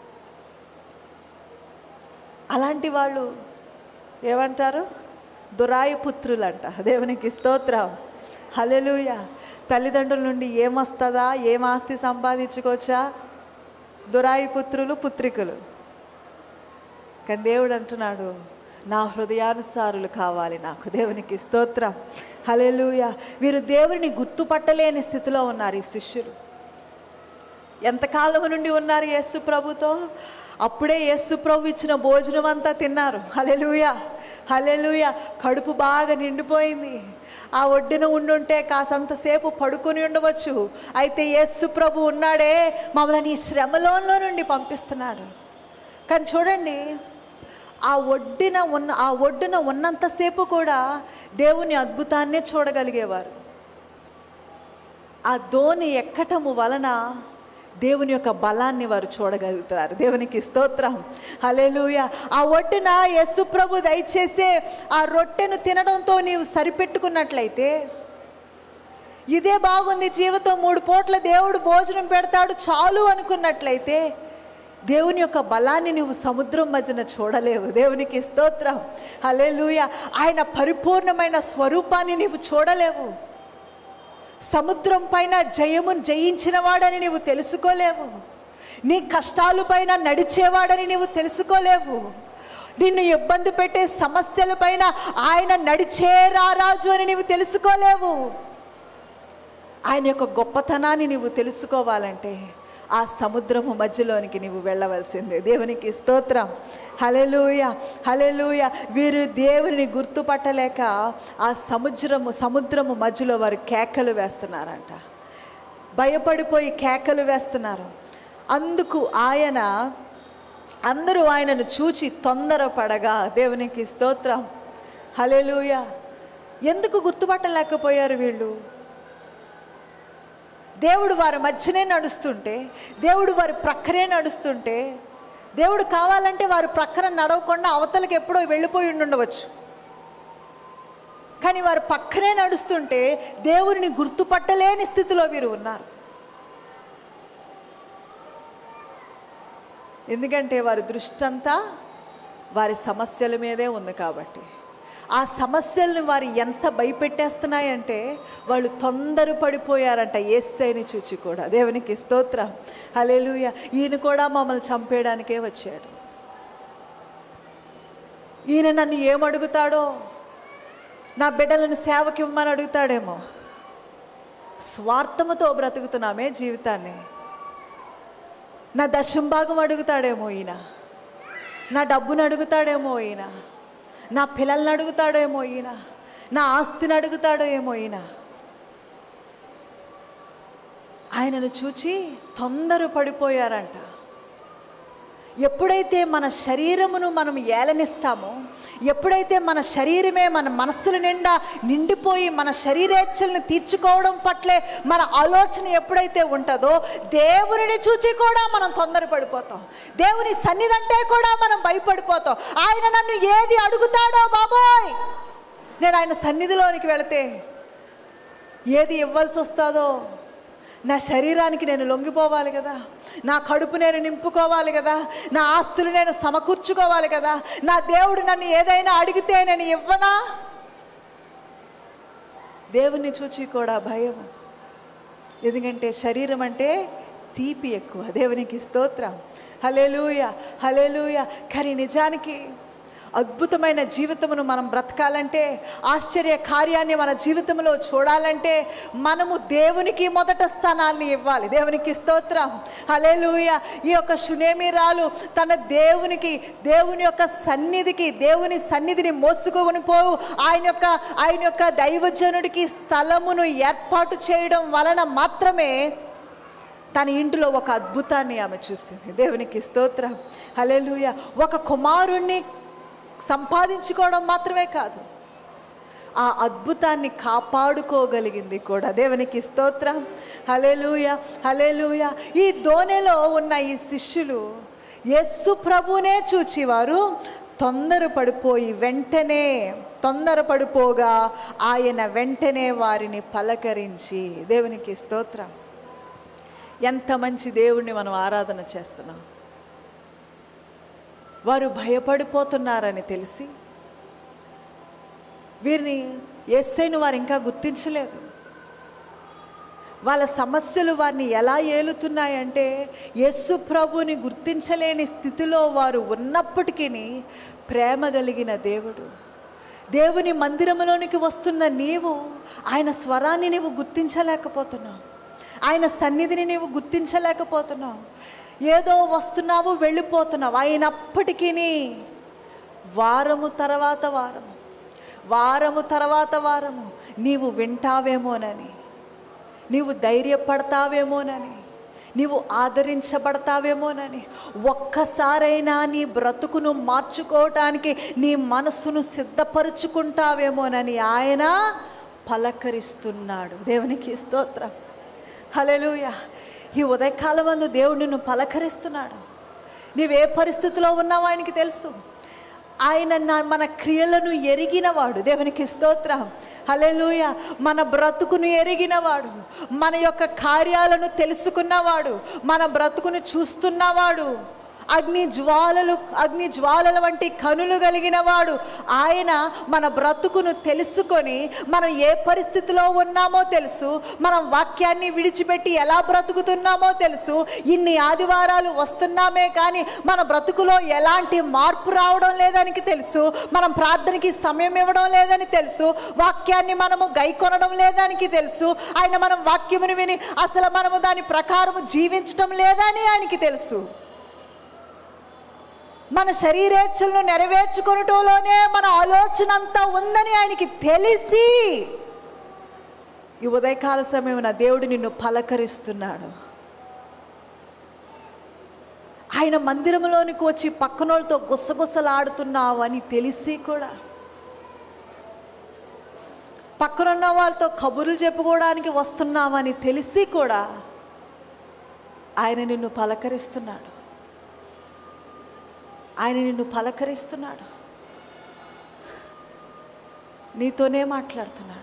అలాంటి వాళ్ళు ఏమంటారు దురాయి పుత్రులంట దేవునికి స్తోత్రం హలెలుయ తల్లిదండ్రుల నుండి ఏమొస్తుందా ఏం ఆస్తి సంపాదించుకోవచ్చా దురాయి పుత్రులు పుత్రికలు కానీ దేవుడు అంటున్నాడు నా హృదయానుసారులు కావాలి నాకు దేవునికి స్తోత్రం హల్లెలూయా వీరు దేవుని గుర్తుపట్టలేని స్థితిలో ఉన్నారు ఈ శిష్యులు ఎంతకాలం నుండి ఉన్నారు యేసు ప్రభుతో అప్పుడే యేసు ప్రభు ఇచ్చిన భోజనం అంతా తిన్నారు హలెలుయ హలెలుయ కడుపు బాగా నిండిపోయింది ఆ ఒడ్డున ఉండుంటే కాసంతసేపు పడుకొని ఉండవచ్చు అయితే యేసు ప్రభు ఉన్నాడే మమ్మల్ని ఈ శ్రమలోన్లో నుండి పంపిస్తున్నాడు కానీ చూడండి ఆ ఒడ్డున ఉన్న ఆ ఒడ్డున ఉన్నంతసేపు కూడా దేవుని అద్భుతాన్నే చూడగలిగేవారు ఆ ధోని ఎక్కటము వలన దేవుని యొక్క బలాన్ని వారు చూడగలుగుతారు దేవునికి స్తోత్రం హలేలుయ ఆ ఒడ్డున యేసు ప్రభు దయచేసే ఆ రొట్టెను తినడంతో నీవు సరిపెట్టుకున్నట్లయితే ఇదే బాగుంది జీవితం మూడు పూట్ల దేవుడు భోజనం పెడతాడు చాలు అనుకున్నట్లయితే దేవుని యొక్క బలాన్ని నువ్వు సముద్రం మధ్యన చూడలేవు దేవునికి స్తోత్రం హలేలుయ ఆయన పరిపూర్ణమైన స్వరూపాన్ని నీవు చూడలేవు సముద్రం పైన జయమును జయించిన వాడని నీవు తెలుసుకోలేవు నీ కష్టాలు పైన నడిచేవాడని నీవు తెలుసుకోలేవు నిన్ను ఇబ్బంది పెట్టే సమస్యల పైన ఆయన నడిచే రారాజు అని నీవు తెలుసుకోలేవు ఆయన యొక్క గొప్పతనాన్ని నీవు తెలుసుకోవాలంటే ఆ సముద్రము మధ్యలోనికి నీవు వెళ్ళవలసిందే దేవునికి స్తోత్రం హలెలూయ హలెలూయ వీరు దేవుని గుర్తుపట్టలేక ఆ సముద్రము సముద్రము మధ్యలో వారు కేకలు వేస్తున్నారంట భయపడిపోయి కేకలు వేస్తున్నారు అందుకు ఆయన అందరూ ఆయనను చూచి తొందరపడగా దేవునికి స్తోత్రం హలెలూయ ఎందుకు గుర్తుపట్టలేకపోయారు వీళ్ళు దేవుడు వారి మధ్యనే నడుస్తుంటే దేవుడు వారి ప్రక్కనే నడుస్తుంటే దేవుడు కావాలంటే వారు ప్రక్కన నడవకుండా అవతలకి ఎప్పుడో వెళ్ళిపోయి ఉండవచ్చు కానీ వారు పక్కనే నడుస్తుంటే దేవుడిని గుర్తుపట్టలేని స్థితిలో వీరు ఉన్నారు ఎందుకంటే వారి దృష్టి అంతా వారి సమస్యల మీదే ఉంది కాబట్టి ఆ సమస్యలను వారు ఎంత భయపెట్టేస్తున్నాయంటే వాళ్ళు తొందర పడిపోయారంట ఏసైని చూచి కూడా దేవునికి స్తోత్రం హలేలుయ ఈయన కూడా మమ్మల్ని చంపేయడానికే వచ్చాడు ఈయన నన్ను ఏమడుగుతాడో నా బిడ్డలను సేవకి ఇవ్వమని అడుగుతాడేమో స్వార్థముతో బ్రతుకుతున్నామే జీవితాన్ని నా దశంభాగం అడుగుతాడేమో ఈయన నా డబ్బును అడుగుతాడేమో ఈయన నా పిల్లల్ని అడుగుతాడేమో ఈయన నా ఆస్తిని అడుగుతాడో ఏమో ఈయన ఆయనను చూచి తొందర పడిపోయారంట ఎప్పుడైతే మన శరీరమును మనం ఏలనిస్తామో ఎప్పుడైతే మన శరీరమే మన మనస్సుల నిండా నిండిపోయి మన శరీరేచ్ఛలను తీర్చుకోవడం పట్లే మన ఆలోచన ఎప్పుడైతే ఉంటుందో దేవునిని చూచి కూడా మనం తొందరపడిపోతాం దేవుని సన్నిధంటే కూడా మనం భయపడిపోతాం ఆయన నన్ను ఏది అడుగుతాడో బాబోయ్ నేను ఆయన సన్నిధిలోనికి వెళితే ఏది ఇవ్వాల్సి వస్తుందో నా శరీరానికి నేను లొంగిపోవాలి కదా నా కడుపు నేను నింపుకోవాలి కదా నా ఆస్తులు నేను సమకూర్చుకోవాలి కదా నా దేవుడు నన్ను ఏదైనా అడిగితే నేను ఇవ్వనా దేవుణ్ణి చూచి కూడా భయం ఎందుకంటే శరీరం అంటే తీపి ఎక్కువ దేవునికి స్తోత్రం హలేలుయ హలేలుయ కానీ నిజానికి అద్భుతమైన జీవితమును మనం బ్రతకాలంటే ఆశ్చర్య కార్యాన్ని మన జీవితంలో చూడాలంటే మనము దేవునికి మొదట స్థానాన్ని ఇవ్వాలి దేవునికి స్తోత్రం హలేలుయ ఈ యొక్క సునేమిరాలు తన దేవునికి దేవుని యొక్క సన్నిధికి దేవుని సన్నిధిని మోసుకొని పోవు ఆయన యొక్క ఆయన యొక్క దైవజనుడికి స్థలమును ఏర్పాటు చేయడం వలన మాత్రమే తన ఇంటిలో ఒక అద్భుతాన్ని ఆమె చూసింది దేవునికి స్తోత్రం హలేలుయ ఒక కుమారుణ్ణి సంపాదించుకోవడం మాత్రమే కాదు ఆ అద్భుతాన్ని కాపాడుకోగలిగింది కూడా దేవునికి స్తోత్రం హలేలుయ హలేలుయ ఈ దోణిలో ఉన్న ఈ శిష్యులు యస్సు ప్రభునే చూచివారు తొందరపడిపోయి వెంటనే తొందరపడిపోగా ఆయన వెంటనే వారిని పలకరించి దేవునికి స్తోత్రం ఎంత మంచి దేవుణ్ణి మనం ఆరాధన చేస్తున్నాం వారు భయపడిపోతున్నారని తెలిసి వీరిని ఎస్ఐను వారు ఇంకా గుర్తించలేదు వాళ్ళ సమస్యలు వారిని ఎలా ఏలుతున్నాయంటే యేసు ప్రభుని గుర్తించలేని స్థితిలో వారు ఉన్నప్పటికీ ప్రేమ కలిగిన దేవుడు దేవుని మందిరంలోనికి వస్తున్న నీవు ఆయన స్వరాన్ని నీవు గుర్తించలేకపోతున్నావు ఆయన సన్నిధిని నీవు గుర్తించలేకపోతున్నావు ఏదో వస్తున్నావు వెళ్ళిపోతున్నావు అయినప్పటికీ వారము తర్వాత వారము వారము తర్వాత వారము నీవు వింటావేమోనని నీవు ధైర్యపడతావేమోనని నీవు ఆదరించబడతావేమోనని ఒక్కసారైనా నీ బ్రతుకును మార్చుకోవటానికి నీ మనస్సును సిద్ధపరుచుకుంటావేమోనని ఆయన పలకరిస్తున్నాడు దేవునికి స్తోత్రం హలెలూయ ఈ ఉదయకాలం మందు దేవుడు నిన్ను పలకరిస్తున్నాడు నీవే పరిస్థితిలో ఉన్నావో ఆయనకి తెలుసు ఆయన నా- మన క్రియలను ఎరిగినవాడు దేవునికి స్తోత్రం హల్లెలూయ మన బ్రతుకును ఎరిగినవాడు మన యొక్క కార్యాలను తెలుసుకున్నవాడు మన బ్రతుకును చూస్తున్నవాడు అగ్ని జ్వాలలు అగ్ని జ్వాలల వంటి కనులు కలిగిన వాడు ఆయన మన బ్రతుకును తెలుసుకొని మనం ఏ పరిస్థితిలో ఉన్నామో తెలుసు మనం వాక్యాన్ని విడిచిపెట్టి ఎలా బ్రతుకుతున్నామో తెలుసు ఇన్ని ఆదివారాలు వస్తున్నామే కానీ మన బ్రతుకులో ఎలాంటి మార్పు రావడం లేదని తెలుసు మనం ప్రార్థనకి సమయం ఇవ్వడం లేదని తెలుసు వాక్యాన్ని మనము గైకొనడం లేదానికి తెలుసు ఆయన మనం వాక్యమును విని అసలు మనము దాని ప్రకారము జీవించడం లేదని ఆయనకి తెలుసు మన శరీరేచ్ఛలను నెరవేర్చుకొనటంలోనే మన ఆలోచన అంతా ఉందని ఆయనకి తెలిసి ఈ ఉదయకాల సమయమున దేవుడు నిన్ను పలకరిస్తున్నాడు ఆయన మందిరంలోనికి వచ్చి పక్కనోళ్ళతో గుసగుసలాడుతున్నావు అని తెలిసి కూడా పక్కనున్న వాళ్ళతో కబుర్లు చెప్పుకోవడానికి వస్తున్నావని తెలిసి కూడా ఆయన నిన్ను పలకరిస్తున్నాడు ఆయన నిన్ను పలకరిస్తున్నాడు నీతోనే మాట్లాడుతున్నాడు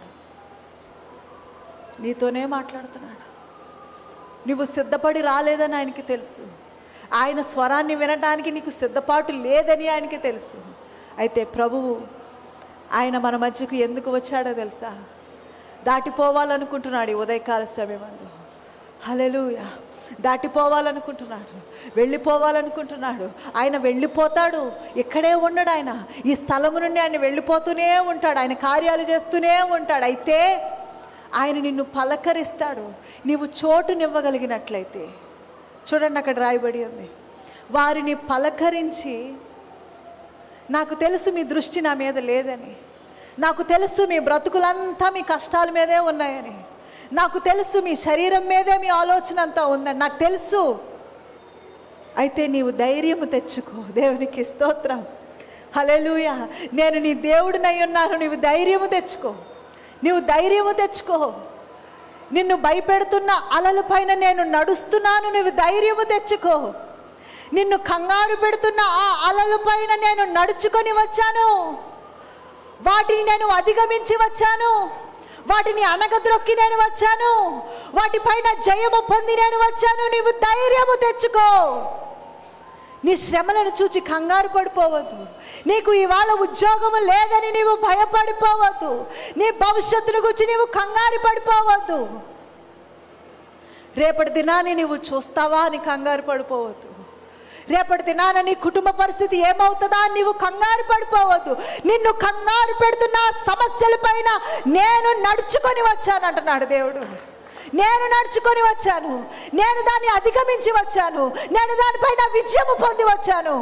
నీతోనే మాట్లాడుతున్నాడు నువ్వు సిద్ధపడి రాలేదని ఆయనకి తెలుసు ఆయన స్వరాన్ని వినడానికి నీకు సిద్ధపాటు లేదని ఆయనకి తెలుసు అయితే ప్రభువు ఆయన మన మధ్యకు ఎందుకు వచ్చాడో తెలుసా దాటిపోవాలనుకుంటున్నాడు ఈ ఉదయకాల సమయమందు హలెలూయ దాటిపోవాలనుకుంటున్నాడు వెళ్ళిపోవాలనుకుంటున్నాడు ఆయన వెళ్ళిపోతాడు ఇక్కడే ఉండడు ఆయన ఈ స్థలము నుండి ఆయన వెళ్ళిపోతూనే ఉంటాడు ఆయన కార్యాలు చేస్తూనే ఉంటాడు అయితే ఆయన నిన్ను పలకరిస్తాడు నీవు చోటునివ్వగలిగినట్లయితే చూడండి అక్కడ రాయబడి ఉంది వారిని పలకరించి నాకు తెలుసు మీ దృష్టి నా మీద లేదని నాకు తెలుసు మీ బ్రతుకులంతా మీ కష్టాల మీదే ఉన్నాయని నాకు తెలుసు మీ శరీరం మీదే మీ ఆలోచన అంతా ఉందని నాకు తెలుసు అయితే నీవు ధైర్యము తెచ్చుకో దేవునికి స్తోత్రం హల్లెలూయా నేను నీ దేవుడినై ఉన్నాను నీవు ధైర్యము తెచ్చుకో నీవు ధైర్యము తెచ్చుకో నిన్ను భయపెడుతున్న అలల పైన నేను నడుస్తున్నాను నువ్వు ధైర్యము తెచ్చుకో నిన్ను కంగారు పెడుతున్న ఆ అలల పైన నేను నడుచుకొని వచ్చాను వాటిని నేను అధిగమించి వచ్చాను వాటిని అనగద్రొక్కి నేను వచ్చాను వాటిపైన జయము పొంది నేను వచ్చాను నీవు ధైర్యము తెచ్చుకో నీ శ్రమలను చూచి కంగారు పడిపోవద్దు నీకు ఇవాళ ఉద్యోగము లేదని నీవు భయపడిపోవద్దు నీ భవిష్యత్తును గురించి నీవు కంగారు పడిపోవద్దు రేపటి దినాన్ని నీవు చూస్తావా అని కంగారు పడిపోవద్దు రేపటి దినాన నీ కుటుంబ పరిస్థితి ఏమవుతుందా అని నీవు కంగారు పడిపోవద్దు నిన్ను కంగారు పెడుతున్న ఆ సమస్యల పైన నేను నడుచుకొని వచ్చాను అంటున్నాడు దేవుడు నేను నడుచుకొని వచ్చాను నేను దాన్ని అధిగమించి వచ్చాను నేను దానిపైన విజయము పొంది వచ్చాను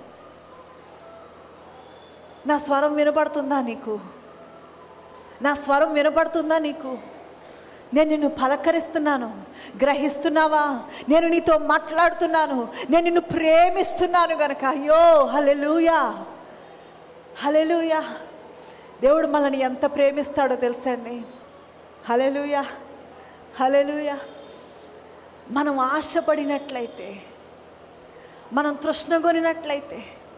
నా స్వరం వినపడుతుందా నీకు నా స్వరం వినపడుతుందా నీకు నేను నిన్ను పలకరిస్తున్నాను గ్రహిస్తున్నావా నేను నీతో మాట్లాడుతున్నాను నేను నిన్ను ప్రేమిస్తున్నాను గనక అయ్యో హలెలూయా హలెలూయా దేవుడు మనల్ని ఎంత ప్రేమిస్తాడో తెలుసండి హలెలూయా హలెలూయా మనం ఆశపడినట్లయితే మనం తృష్ణగొనినట్లయితే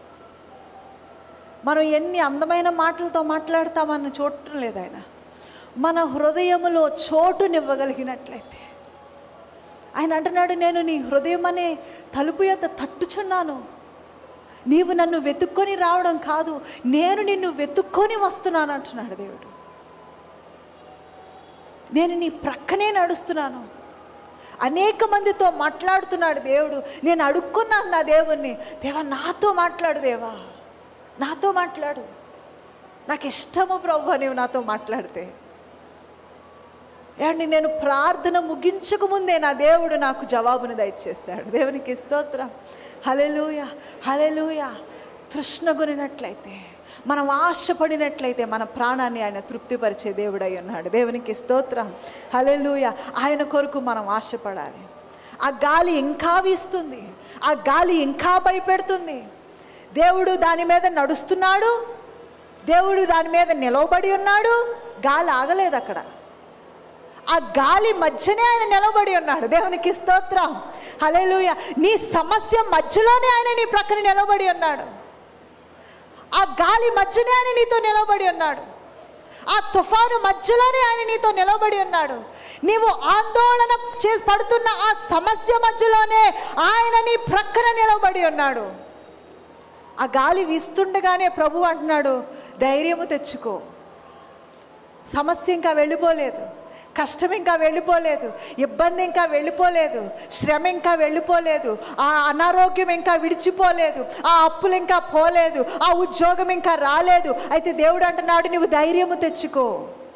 మనం ఎన్ని అందమైన మాటలతో మాట్లాడతామని చూడటం లేదు ఆయన మన హృదయములో చోటునివ్వగలిగినట్లయితే ఆయన అంటున్నాడు నేను నీ హృదయం అనే తలుపు యొక్క తట్టుచున్నాను నీవు నన్ను వెతుక్కొని రావడం కాదు నేను నిన్ను వెతుక్కొని వస్తున్నాను అంటున్నాడు దేవుడు నేను నీ ప్రక్కనే నడుస్తున్నాను అనేక మందితో మాట్లాడుతున్నాడు దేవుడు నేను అడుక్కున్నాను నా దేవుణ్ణి దేవా నాతో మాట్లాడు దేవా నాతో మాట్లాడు నాకు ఇష్టము ప్రభు నీవు నాతో మాట్లాడితే ఏమండి నేను ప్రార్థన ముగించక ముందే నా దేవుడు నాకు జవాబును దయచేశాడు దేవునికి స్తోత్రం హలెలూయ హలెలూయ తృష్ణగొనినట్లయితే మనం ఆశపడినట్లయితే మన ప్రాణాన్ని ఆయన తృప్తిపరిచే దేవుడై ఉన్నాడు దేవునికి స్తోత్రం హలెలూయ ఆయన కొరకు మనం ఆశపడాలి ఆ గాలి ఇంకా వీస్తుంది ఆ గాలి ఇంకా భయపెడుతుంది దేవుడు దాని మీద నడుస్తున్నాడు దేవుడు దాని మీద నిలవబడి ఉన్నాడు గాలి ఆగలేదు అక్కడ ఆ గాలి మధ్యనే ఆయన నిలబడి ఉన్నాడు దేవునికి స్తోత్రం హలేలుయ నీ సమస్య మధ్యలోనే ఆయన నీ ప్రక్కన నిలబడి ఉన్నాడు ఆ గాలి మధ్యనే ఆయన నీతో నిలబడి ఉన్నాడు ఆ తుఫాను మధ్యలోనే ఆయన నీతో నిలబడి ఉన్నాడు నీవు ఆందోళన చే పడుతున్న ఆ సమస్య మధ్యలోనే ఆయన నీ ప్రక్కన నిలబడి ఉన్నాడు ఆ గాలి వీస్తుండగానే ప్రభు అంటున్నాడు ధైర్యము తెచ్చుకో సమస్య ఇంకా వెళ్ళిపోలేదు కష్టం ఇంకా వెళ్ళిపోలేదు ఇబ్బంది ఇంకా వెళ్ళిపోలేదు శ్రమ ఇంకా వెళ్ళిపోలేదు ఆ అనారోగ్యం ఇంకా విడిచిపోలేదు ఆ అప్పులు ఇంకా పోలేదు ఆ ఉద్యోగం ఇంకా రాలేదు అయితే దేవుడు అంటున్నాడు నువ్వు ధైర్యము తెచ్చుకో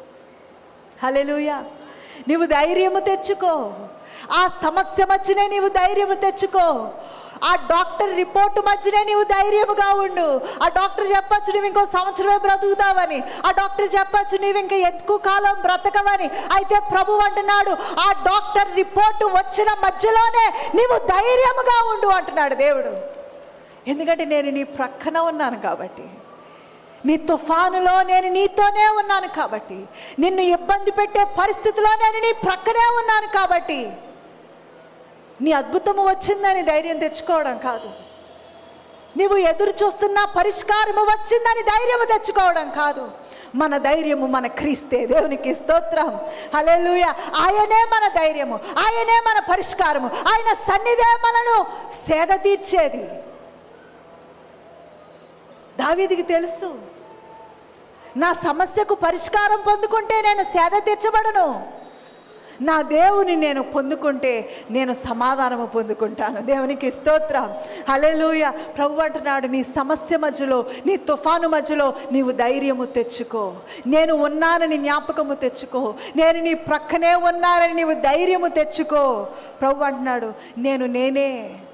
హలెలుయా నీవు ధైర్యము తెచ్చుకో ఆ సమస్య మధ్యనే నీవు ధైర్యము తెచ్చుకో ఆ డాక్టర్ రిపోర్టు మధ్యనే నీవు ధైర్యముగా ఉండు ఆ డాక్టర్ చెప్పచ్చు నువ్వు ఇంకో సంవత్సరమే బ్రతుకుతావని ఆ డాక్టర్ చెప్పచ్చు నీవు ఇంకా ఎక్కువ కాలం బ్రతకవని అయితే ప్రభు అంటున్నాడు ఆ డాక్టర్ రిపోర్టు వచ్చిన మధ్యలోనే నీవు ధైర్యముగా ఉండు అంటున్నాడు దేవుడు ఎందుకంటే నేను నీ ప్రక్కన ఉన్నాను కాబట్టి నీ తుఫానులో నేను నీతోనే ఉన్నాను కాబట్టి నిన్ను ఇబ్బంది పెట్టే పరిస్థితిలో నేను నీ ప్రక్కనే ఉన్నాను కాబట్టి నీ అద్భుతము వచ్చిందని ధైర్యం తెచ్చుకోవడం కాదు నీవు ఎదురు చూస్తున్న పరిష్కారము వచ్చిందని ధైర్యము తెచ్చుకోవడం కాదు మన ధైర్యము మన క్రీస్తే దేవునికి స్తోత్రం హల్లెలూయ ఆయనే మన ధైర్యము ఆయనే మన పరిష్కారము ఆయన సన్నిధే మనను సేద తీర్చేది దావీదికి తెలుసు నా సమస్యకు పరిష్కారం పొందుకుంటే నేను సేద తీర్చబడను నా దేవుని నేను పొందుకుంటే నేను సమాధానము పొందుకుంటాను దేవునికి స్తోత్రం హల్లెలూయ ప్రభు అంటున్నాడు నీ సమస్య మధ్యలో నీ తుఫాను మధ్యలో నీవు ధైర్యము తెచ్చుకో నేను ఉన్నానని జ్ఞాపకము తెచ్చుకో నేను నీ ప్రక్కనే ఉన్నానని నీవు ధైర్యము తెచ్చుకో ప్రభు అంటున్నాడు నేను నేనే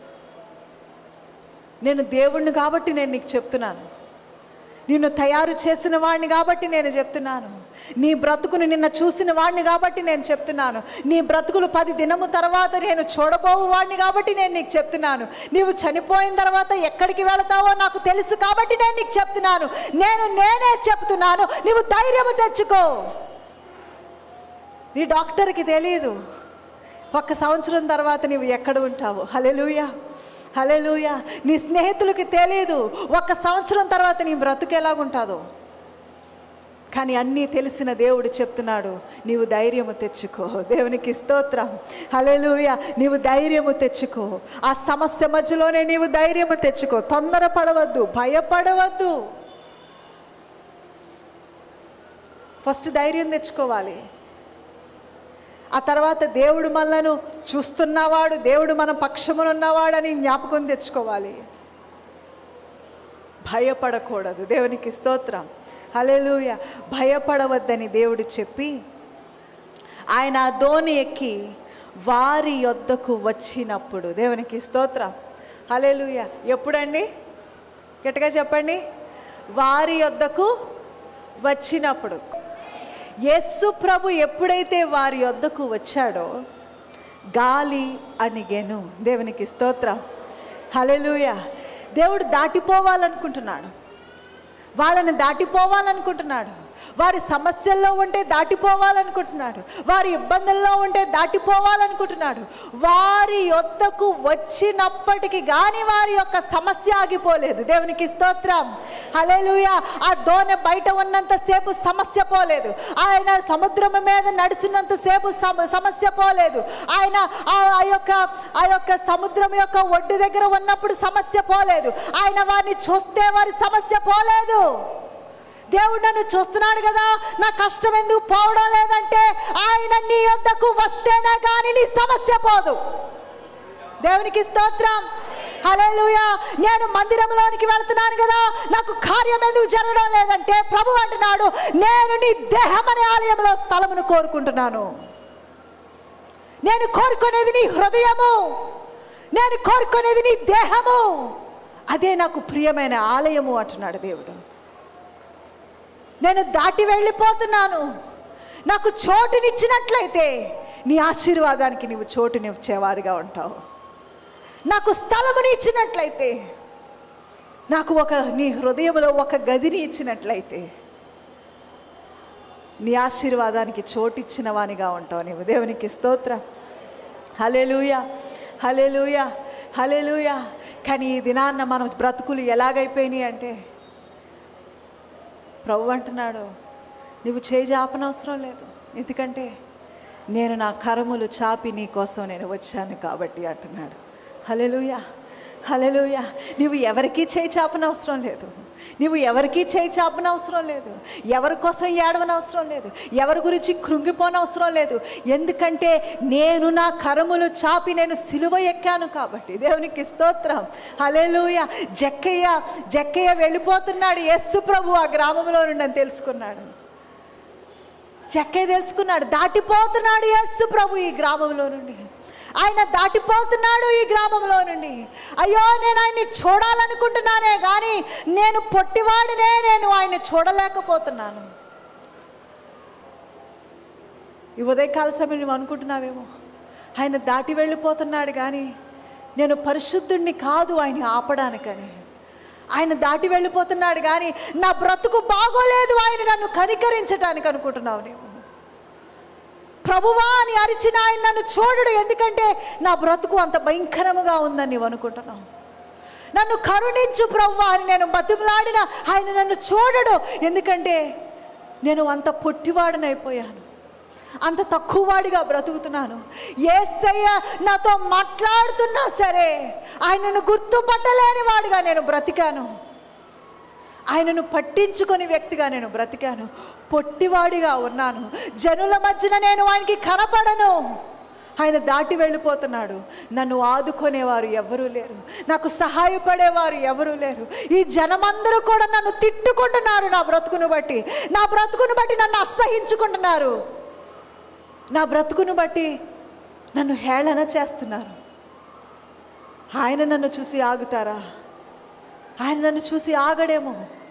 నేను దేవుణ్ణి కాబట్టి నేను నీకు చెప్తున్నాను నిన్ను తయారు చేసిన వాడిని కాబట్టి నేను చెప్తున్నాను నీ బ్రతుకును నిన్న చూసిన వాడిని కాబట్టి నేను చెప్తున్నాను నీ బ్రతుకులు పది దినము తర్వాత నేను చూడబోవు వాడిని కాబట్టి నేను నీకు చెప్తున్నాను నీవు చనిపోయిన తర్వాత ఎక్కడికి వెళతావో నాకు తెలుసు కాబట్టి నేను నీకు చెప్తున్నాను నేను నేనే చెప్తున్నాను నీవు ధైర్యము తెచ్చుకో నీ డాక్టర్కి తెలియదు ఒక్క సంవత్సరం తర్వాత నీవు ఎక్కడ ఉంటావు హలెలుయా హలెలుయా నీ స్నేహితులకి తెలియదు ఒక్క సంవత్సరం తర్వాత నీ బ్రతుకు ఎలాగుంటుందో కానీ అన్నీ తెలిసిన దేవుడు చెప్తున్నాడు నీవు ధైర్యము తెచ్చుకో దేవునికి స్తోత్రం హలెలుయ నీవు ధైర్యము తెచ్చుకో ఆ సమస్య మధ్యలోనే నీవు ధైర్యము తెచ్చుకో తొందరపడవద్దు భయపడవద్దు ఫస్ట్ ధైర్యం తెచ్చుకోవాలి ఆ తర్వాత దేవుడు మనలను చూస్తున్నవాడు దేవుడు మన పక్షమునున్నవాడని జ్ఞాపకం తెచ్చుకోవాలి భయపడకూడదు దేవునికి స్తోత్రం హల్లెలూయ భయపడవద్దని దేవుడు చెప్పి ఆయన ఆ దోణి ఎక్కి వారి యొద్దకు వచ్చినప్పుడు దేవునికి స్తోత్రం హల్లెలూయ ఎప్పుడండి గట్టిగా చెప్పండి వారి యొద్దకు వచ్చినప్పుడు యేసు ప్రభు ఎప్పుడైతే వారి యొద్దకు వచ్చాడో గాలి అణిగెను దేవునికి స్తోత్రం హలెలుయ దేవుడు దాటిపోవాలనుకుంటున్నాడు వాళ్ళని దాటిపోవాలనుకుంటున్నాడు వారి సమస్యల్లో ఉంటే దాటిపోవాలనుకుంటున్నాడు వారి ఇబ్బందుల్లో ఉంటే దాటిపోవాలనుకుంటున్నాడు వారి యొద్దకు వచ్చినప్పటికీ కానీ వారి యొక్క సమస్య ఆగిపోలేదు దేవునికి స్తోత్రం హలేలుయ ఆ దోణె బయట ఉన్నంతసేపు సమస్య పోలేదు ఆయన సముద్రం మీద నడిచినంతసేపు సమ సమస్య పోలేదు ఆయన ఆ ఆ యొక్క ఆ యొక్క సముద్రం యొక్క ఒడ్డు దగ్గర ఉన్నప్పుడు సమస్య పోలేదు ఆయన వారిని చూస్తే వారి సమస్య పోలేదు దేవుడు నన్ను చూస్తున్నాడు కదా నా కష్టం ఎందుకు పోవడం లేదంటే ఆయన వద్దకు వస్తేనే కానీ నీ సమస్య పోదు దేవునికి స్తోత్రం హల్లెలూయా నేను మందిరంలోనికి వెళ్తున్నాను కదా నాకు కార్యం ఎందుకు జరగడం లేదంటే ప్రభు అంటున్నాడు నేను నీ దేహం అనే ఆలయంలో స్థలమును కోరుకుంటున్నాను నేను కోరుకునేది నీ హృదయము నేను కోరుకునేది నీ దేహము అదే నాకు ప్రియమైన ఆలయము అంటున్నాడు దేవుడు నేను దాటి వెళ్ళిపోతున్నాను నాకు చోటునిచ్చినట్లయితే నీ ఆశీర్వాదానికి నీవు చోటునిచ్చేవాడిగా ఉంటావు నాకు స్థలముని ఇచ్చినట్లయితే నాకు ఒక నీ హృదయంలో ఒక గదిని ఇచ్చినట్లయితే నీ ఆశీర్వాదానికి చోటిచ్చిన వానిగా ఉంటావు నీవు దేవునికి స్తోత్రం హలెలూయ హలెలూయ హలెలూయ కానీ ఈ దినాన్న మన బ్రతుకులు ఎలాగైపోయినాయి అంటే ప్రభు అంటున్నాడు నువ్వు చేయి చాపనవసరం లేదు ఎందుకంటే నేను నా కరములు చాపి నీ కోసం నేను వచ్చాను కాబట్టి అంటున్నాడు హలెలూయ హలెలూయ నువ్వు ఎవరికీ చేయి చాపనవసరం లేదు నువ్వు ఎవరికీ చేయి చాపనవసరం లేదు ఎవరి కోసం ఏడవనవసరం లేదు ఎవరి గురించి కృంగిపోనవసరం లేదు ఎందుకంటే నేను నా కరములు చాపి నేను సిలువ ఎక్కాను కాబట్టి దేవునికి స్తోత్రం హలెలూయ జక్కయ్య జక్కయ్య వెళ్ళిపోతున్నాడు యస్సు ప్రభు ఆ గ్రామంలో నుండి అని తెలుసుకున్నాడు జక్కయ్య తెలుసుకున్నాడు దాటిపోతున్నాడు యస్సు ప్రభు ఈ గ్రామంలో నుండి ఆయన దాటిపోతున్నాడు ఈ గ్రామంలో నుండి అయ్యో నేను ఆయన్ని చూడాలనుకుంటున్నానే కానీ నేను పొట్టివాడినే నేను ఆయన్ని చూడలేకపోతున్నాను ఈ ఉదయకాల సమయం నువ్వు అనుకుంటున్నావేమో ఆయన దాటి వెళ్ళిపోతున్నాడు కానీ నేను పరిశుద్ధుణ్ణి కాదు ఆయన ఆపడానికని ఆయన దాటి వెళ్ళిపోతున్నాడు కానీ నా బ్రతుకు బాగోలేదు ఆయన నన్ను కనికరించడానికి అనుకుంటున్నావు నీవు ప్రభువా అని అరిచిన ఆయన నన్ను చూడడు ఎందుకంటే నా బ్రతుకు అంత భయంకరముగా ఉందని నీవు అనుకుంటున్నావు నన్ను కరుణించు ప్రభువా అని నేను బతిమలాడిన ఆయన నన్ను చూడడు ఎందుకంటే నేను అంత పొట్టివాడినైపోయాను అంత తక్కువవాడిగా బ్రతుకుతున్నాను ఏసయ్య నాతో మాట్లాడుతున్నా సరే ఆయనను గుర్తుపట్టలేని వాడిగా నేను బ్రతికాను ఆయనను పట్టించుకొని వ్యక్తిగా నేను బ్రతికాను పొట్టివాడిగా ఉన్నాను జనుల మధ్యన నేను ఆయనకి కనపడను ఆయన దాటి వెళ్ళిపోతున్నాడు నన్ను ఆదుకునేవారు ఎవరూ లేరు నాకు సహాయపడేవారు ఎవరూ లేరు ఈ జనమందరూ కూడా నన్ను తిట్టుకుంటున్నారు నా బ్రతుకును బట్టి నా బ్రతుకును బట్టి నన్ను అసహించుకుంటున్నారు నా బ్రతుకును బట్టి నన్ను హేళన చేస్తున్నారు ఆయన నన్ను చూసి ఆగుతారా ఆయన నన్ను చూసి ఆగడేమో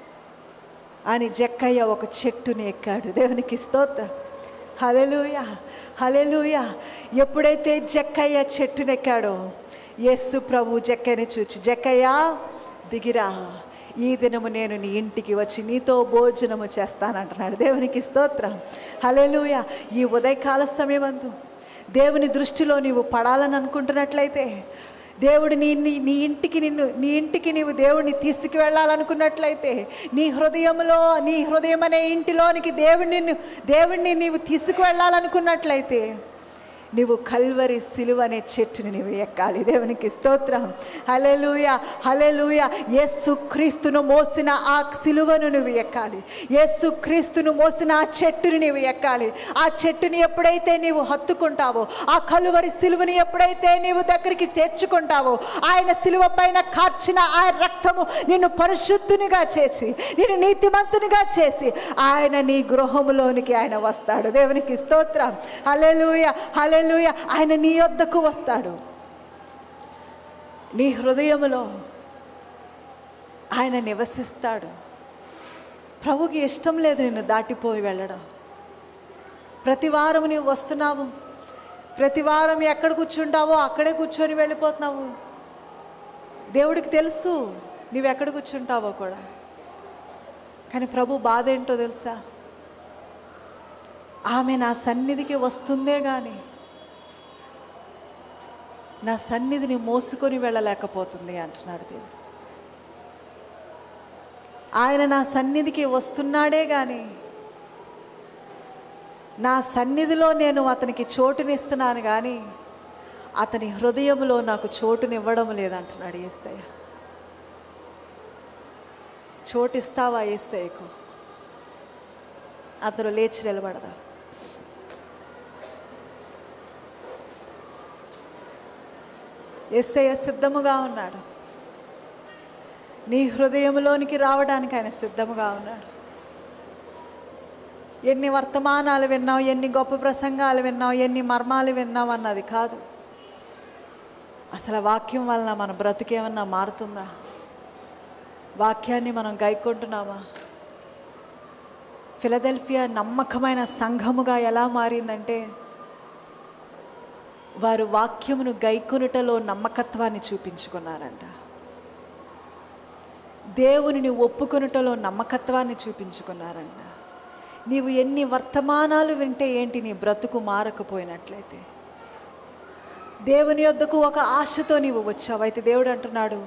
అని జక్కయ్య ఒక చెట్టుని ఎక్కాడు దేవునికి స్తోత్రం హలెలూయ హలెలూయ ఎప్పుడైతే జక్కయ్య చెట్టునెక్కాడో యేసు ప్రభు జక్కయ్యని చూచి జక్కయ్య దిగిరా ఈ దినము నేను నీ ఇంటికి వచ్చి నీతో భోజనము చేస్తానంటున్నాడు దేవునికి స్తోత్రం హలెలూయ ఈ ఉదయకాల సమయమందు దేవుని దృష్టిలో నీవు పడాలని అనుకుంటున్నట్లయితే దేవుడు నీ నీ నీ ఇంటికి నిన్ను నీ ఇంటికి నీవు దేవుడిని తీసుకువెళ్ళాలనుకున్నట్లయితే నీ హృదయంలో నీ హృదయం అనే ఇంటిలోనికి దేవుడిని నిన్ను దేవుడిని నీవు తీసుకువెళ్ళాలనుకున్నట్లయితే నీవు కల్వరి సిలువ అనే చెట్టుని నీవు ఎక్కాలి దేవునికి స్తోత్రం హలెలూయ హలెలూయ యేసు క్రీస్తును మోసిన ఆ సిలువను నువ్వు ఎక్కాలి యేసు క్రీస్తును మోసిన ఆ చెట్టుని నీవు ఎక్కాలి ఆ చెట్టుని ఎప్పుడైతే నీవు హత్తుకుంటావో ఆ కలువరి సిలువని ఎప్పుడైతే నీవు దగ్గరికి చేర్చుకుంటావో ఆయన సిలువ పైన కార్చిన ఆ రక్తము నిన్ను పరిశుద్ధునిగా చేసి నిన్ను నీతిమంతునిగా చేసి ఆయన నీ గృహములోనికి ఆయన వస్తాడు దేవునికి స్తోత్రం హలెలూయ హలెలూయ ఆయన నీ యొద్దకు వస్తాడు నీ హృదయములో ఆయన నివసిస్తాడు ప్రభుకి ఇష్టం లేదు నిన్ను దాటిపోయి వెళ్ళడం ప్రతి వారం నీవు వస్తున్నావు ప్రతి వారం ఎక్కడ కూర్చుంటావో అక్కడే కూర్చొని వెళ్ళిపోతున్నావు దేవుడికి తెలుసు నీవు ఎక్కడ కూర్చుంటావో కూడా కానీ ప్రభు బాధ ఏంటో తెలుసా ఆమె నా సన్నిధికి వస్తుందే కానీ నా సన్నిధిని మోసుకొని వెళ్ళలేకపోతుంది అంటున్నాడు దేవుడు ఆయన నా సన్నిధికి వస్తున్నాడే కానీ నా సన్నిధిలో నేను అతనికి చోటునిస్తున్నాను కానీ అతని హృదయంలో నాకు చోటునివ్వడం లేదంటున్నాడు ఏసయ్య చోటిస్తావా ఏసయ్యకు అతను లేచి నిలబడదా ఎస్ఐ సిద్ధముగా ఉన్నాడు నీ హృదయంలోనికి రావడానికి ఆయన సిద్ధముగా ఉన్నాడు ఎన్ని వర్తమానాలు విన్నావు ఎన్ని గొప్ప ప్రసంగాలు విన్నావు ఎన్ని మర్మాలు విన్నావు అన్నది కాదు అసలు వాక్యం వలన మన బ్రతుకేమన్నా మారుతుందా వాక్యాన్ని మనం గైకొంటున్నామా ఫిలదెల్ఫియా నమ్మకమైన సంఘముగా ఎలా మారిందంటే వారు వాక్యమును గైకొనుటలో నమ్మకత్వాన్ని చూపించుకున్నారంట దేవునిని ఒప్పుకొనుటలో నమ్మకత్వాన్ని చూపించుకున్నారంట నీవు ఎన్ని వర్తమానాలు వింటే ఏంటి నీ బ్రతుకు మారకపోయినట్లయితే దేవుని యొద్దకు ఒక ఆశతో నీవు వచ్చావు అయితే దేవుడు అంటున్నాడు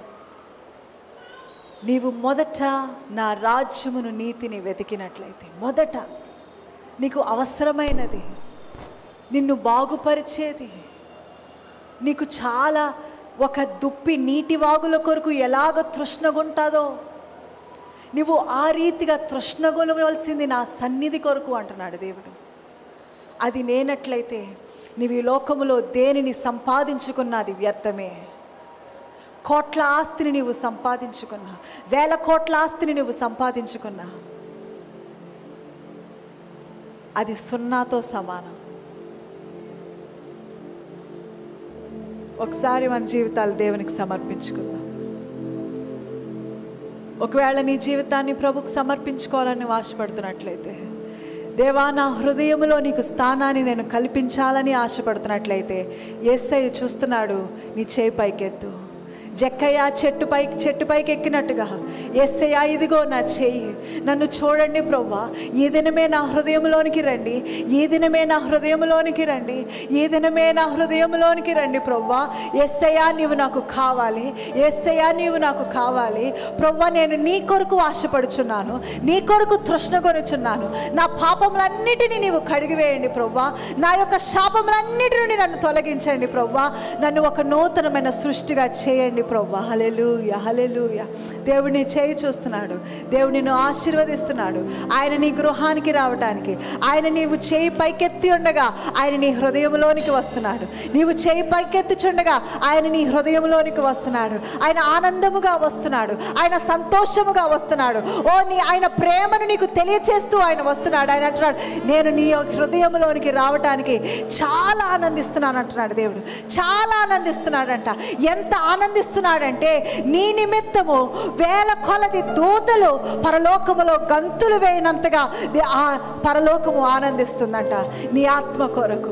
నీవు మొదట నా రాజ్యమును నీతిని వెతికినట్లయితే మొదట నీకు అవసరమైనది నిన్ను బాగుపరిచేది నీకు చాలా ఒక దుప్పి నీటి వాగుల కొరకు ఎలాగ తృష్ణగుంటాదో నువ్వు ఆ రీతిగా తృష్ణగొనవలసింది నా సన్నిధి కొరకు అంటున్నాడు దేవుడు అది నేనట్లయితే నీవు ఈ లోకములో దేనిని సంపాదించుకున్నది వ్యర్థమే కోట్ల ఆస్తిని నీవు సంపాదించుకున్నా వేల కోట్ల ఆస్తిని నువ్వు సంపాదించుకున్నా అది సున్నాతో సమానం ఒకసారి మన జీవితాలు దేవునికి సమర్పించుకుందాం ఒకవేళ నీ జీవితాన్ని ప్రభుకు సమర్పించుకోవాలని ఆశపడుతున్నట్లయితే దేవా నా హృదయంలో నీకు స్థానాన్ని నేను కల్పించాలని ఆశపడుతున్నట్లయితే ఎస్ఐ చూస్తున్నాడు నీ చేయి పైకెత్తు జక్కయ్య చెట్టు పైకి చెట్టు పైకి ఎక్కినట్టుగా ఎస్సయ్య ఇదిగో నా చెయ్యి నన్ను చూడండి ప్రవ్వా ఈ దినమే నా హృదయంలోనికి రండి ఈ దినమే నా హృదయంలోనికి రండి ఈ దినమే నా హృదయంలోనికి రండి ప్రవ్వా ఎస్సయ్య నీవు నాకు కావాలి ఎస్సయ్య నీవు నాకు కావాలి ప్రవ్వా నేను నీ కొరకు ఆశపడుచున్నాను నీ కొరకు తృష్ణ కొనుచున్నాను నా పాపములన్నిటినీ నీవు కడిగివేయండి ప్రవ్వా నా యొక్క శాపములన్నిటి నుండి నన్ను తొలగించండి ప్రవ్వా నన్ను ఒక నూతనమైన సృష్టిగా చేయండి ప్రవ్వా హలెలూయ హలెలూయ దేవుడిని చేయి చూస్తున్నాడు దేవుడు నిన్ను ఆశీర్వదిస్తున్నాడు ఆయన నీ గృహానికి రావడానికి ఆయన నీవు చేయి పైకెత్తి ఉండగా ఆయన నీ హృదయంలోనికి వస్తున్నాడు నీవు చేయి పైకెత్తుచుండగా ఆయన నీ హృదయంలోనికి వస్తున్నాడు ఆయన ఆనందముగా వస్తున్నాడు ఆయన సంతోషముగా వస్తున్నాడు ఓ నీ ఆయన ప్రేమను నీకు తెలియచేస్తూ ఆయన వస్తున్నాడు ఆయన అంటున్నాడు నేను నీ హృదయంలోనికి రావడానికి చాలా ఆనందిస్తున్నాను అంటున్నాడు దేవుడు చాలా ఆనందిస్తున్నాడంట ఎంత ఆనందిస్తున్నాడంటే నీ నిమిత్తము వేల కొలది దూతలు పరలోకములో గంతులు వేయనంతగా దే- ఆ పరలోకము ఆనందిస్తుందంట నీ ఆత్మ కొరకు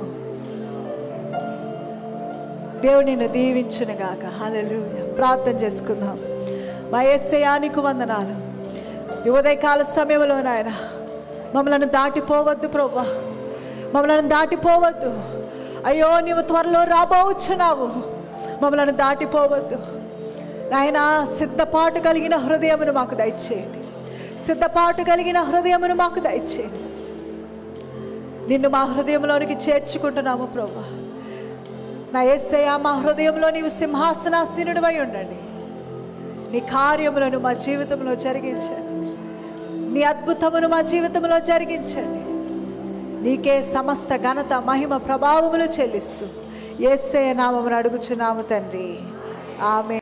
దేవుడు నిన్ను దీవించునుగాక హల్లెలూయా ప్రార్థన చేసుకుందాం మా ఎస్సయానికి వందనాలు ఈ ఉదయకాల సమయంలో నాయన మమ్మల్ని దాటిపోవద్దు ప్రభా మమ్మల్ని దాటిపోవద్దు అయ్యో నీవు త్వరలో రాబోవచ్చున్నావు మమ్మల్ని దాటిపోవద్దు నాయన సిద్ధపాటు కలిగిన హృదయమును మాకు దయచేయండి సిద్ధపాటు కలిగిన హృదయమును మాకు దయచేయండి నిన్ను మా హృదయంలోనికి చేర్చుకుంటున్నాము ప్రభా నా యేసయ్య మా హృదయంలో నీవు సింహాసనాసీనుడివై ఉండండి నీ కార్యములను మా జీవితంలో జరిగించండి నీ అద్భుతమును మా జీవితంలో జరిగించండి నీకే సమస్త ఘనత మహిమ ప్రభావములు చెల్లిస్తూ యేసయ్య నామమును అడుగుచున్నాము తండ్రి ఆమె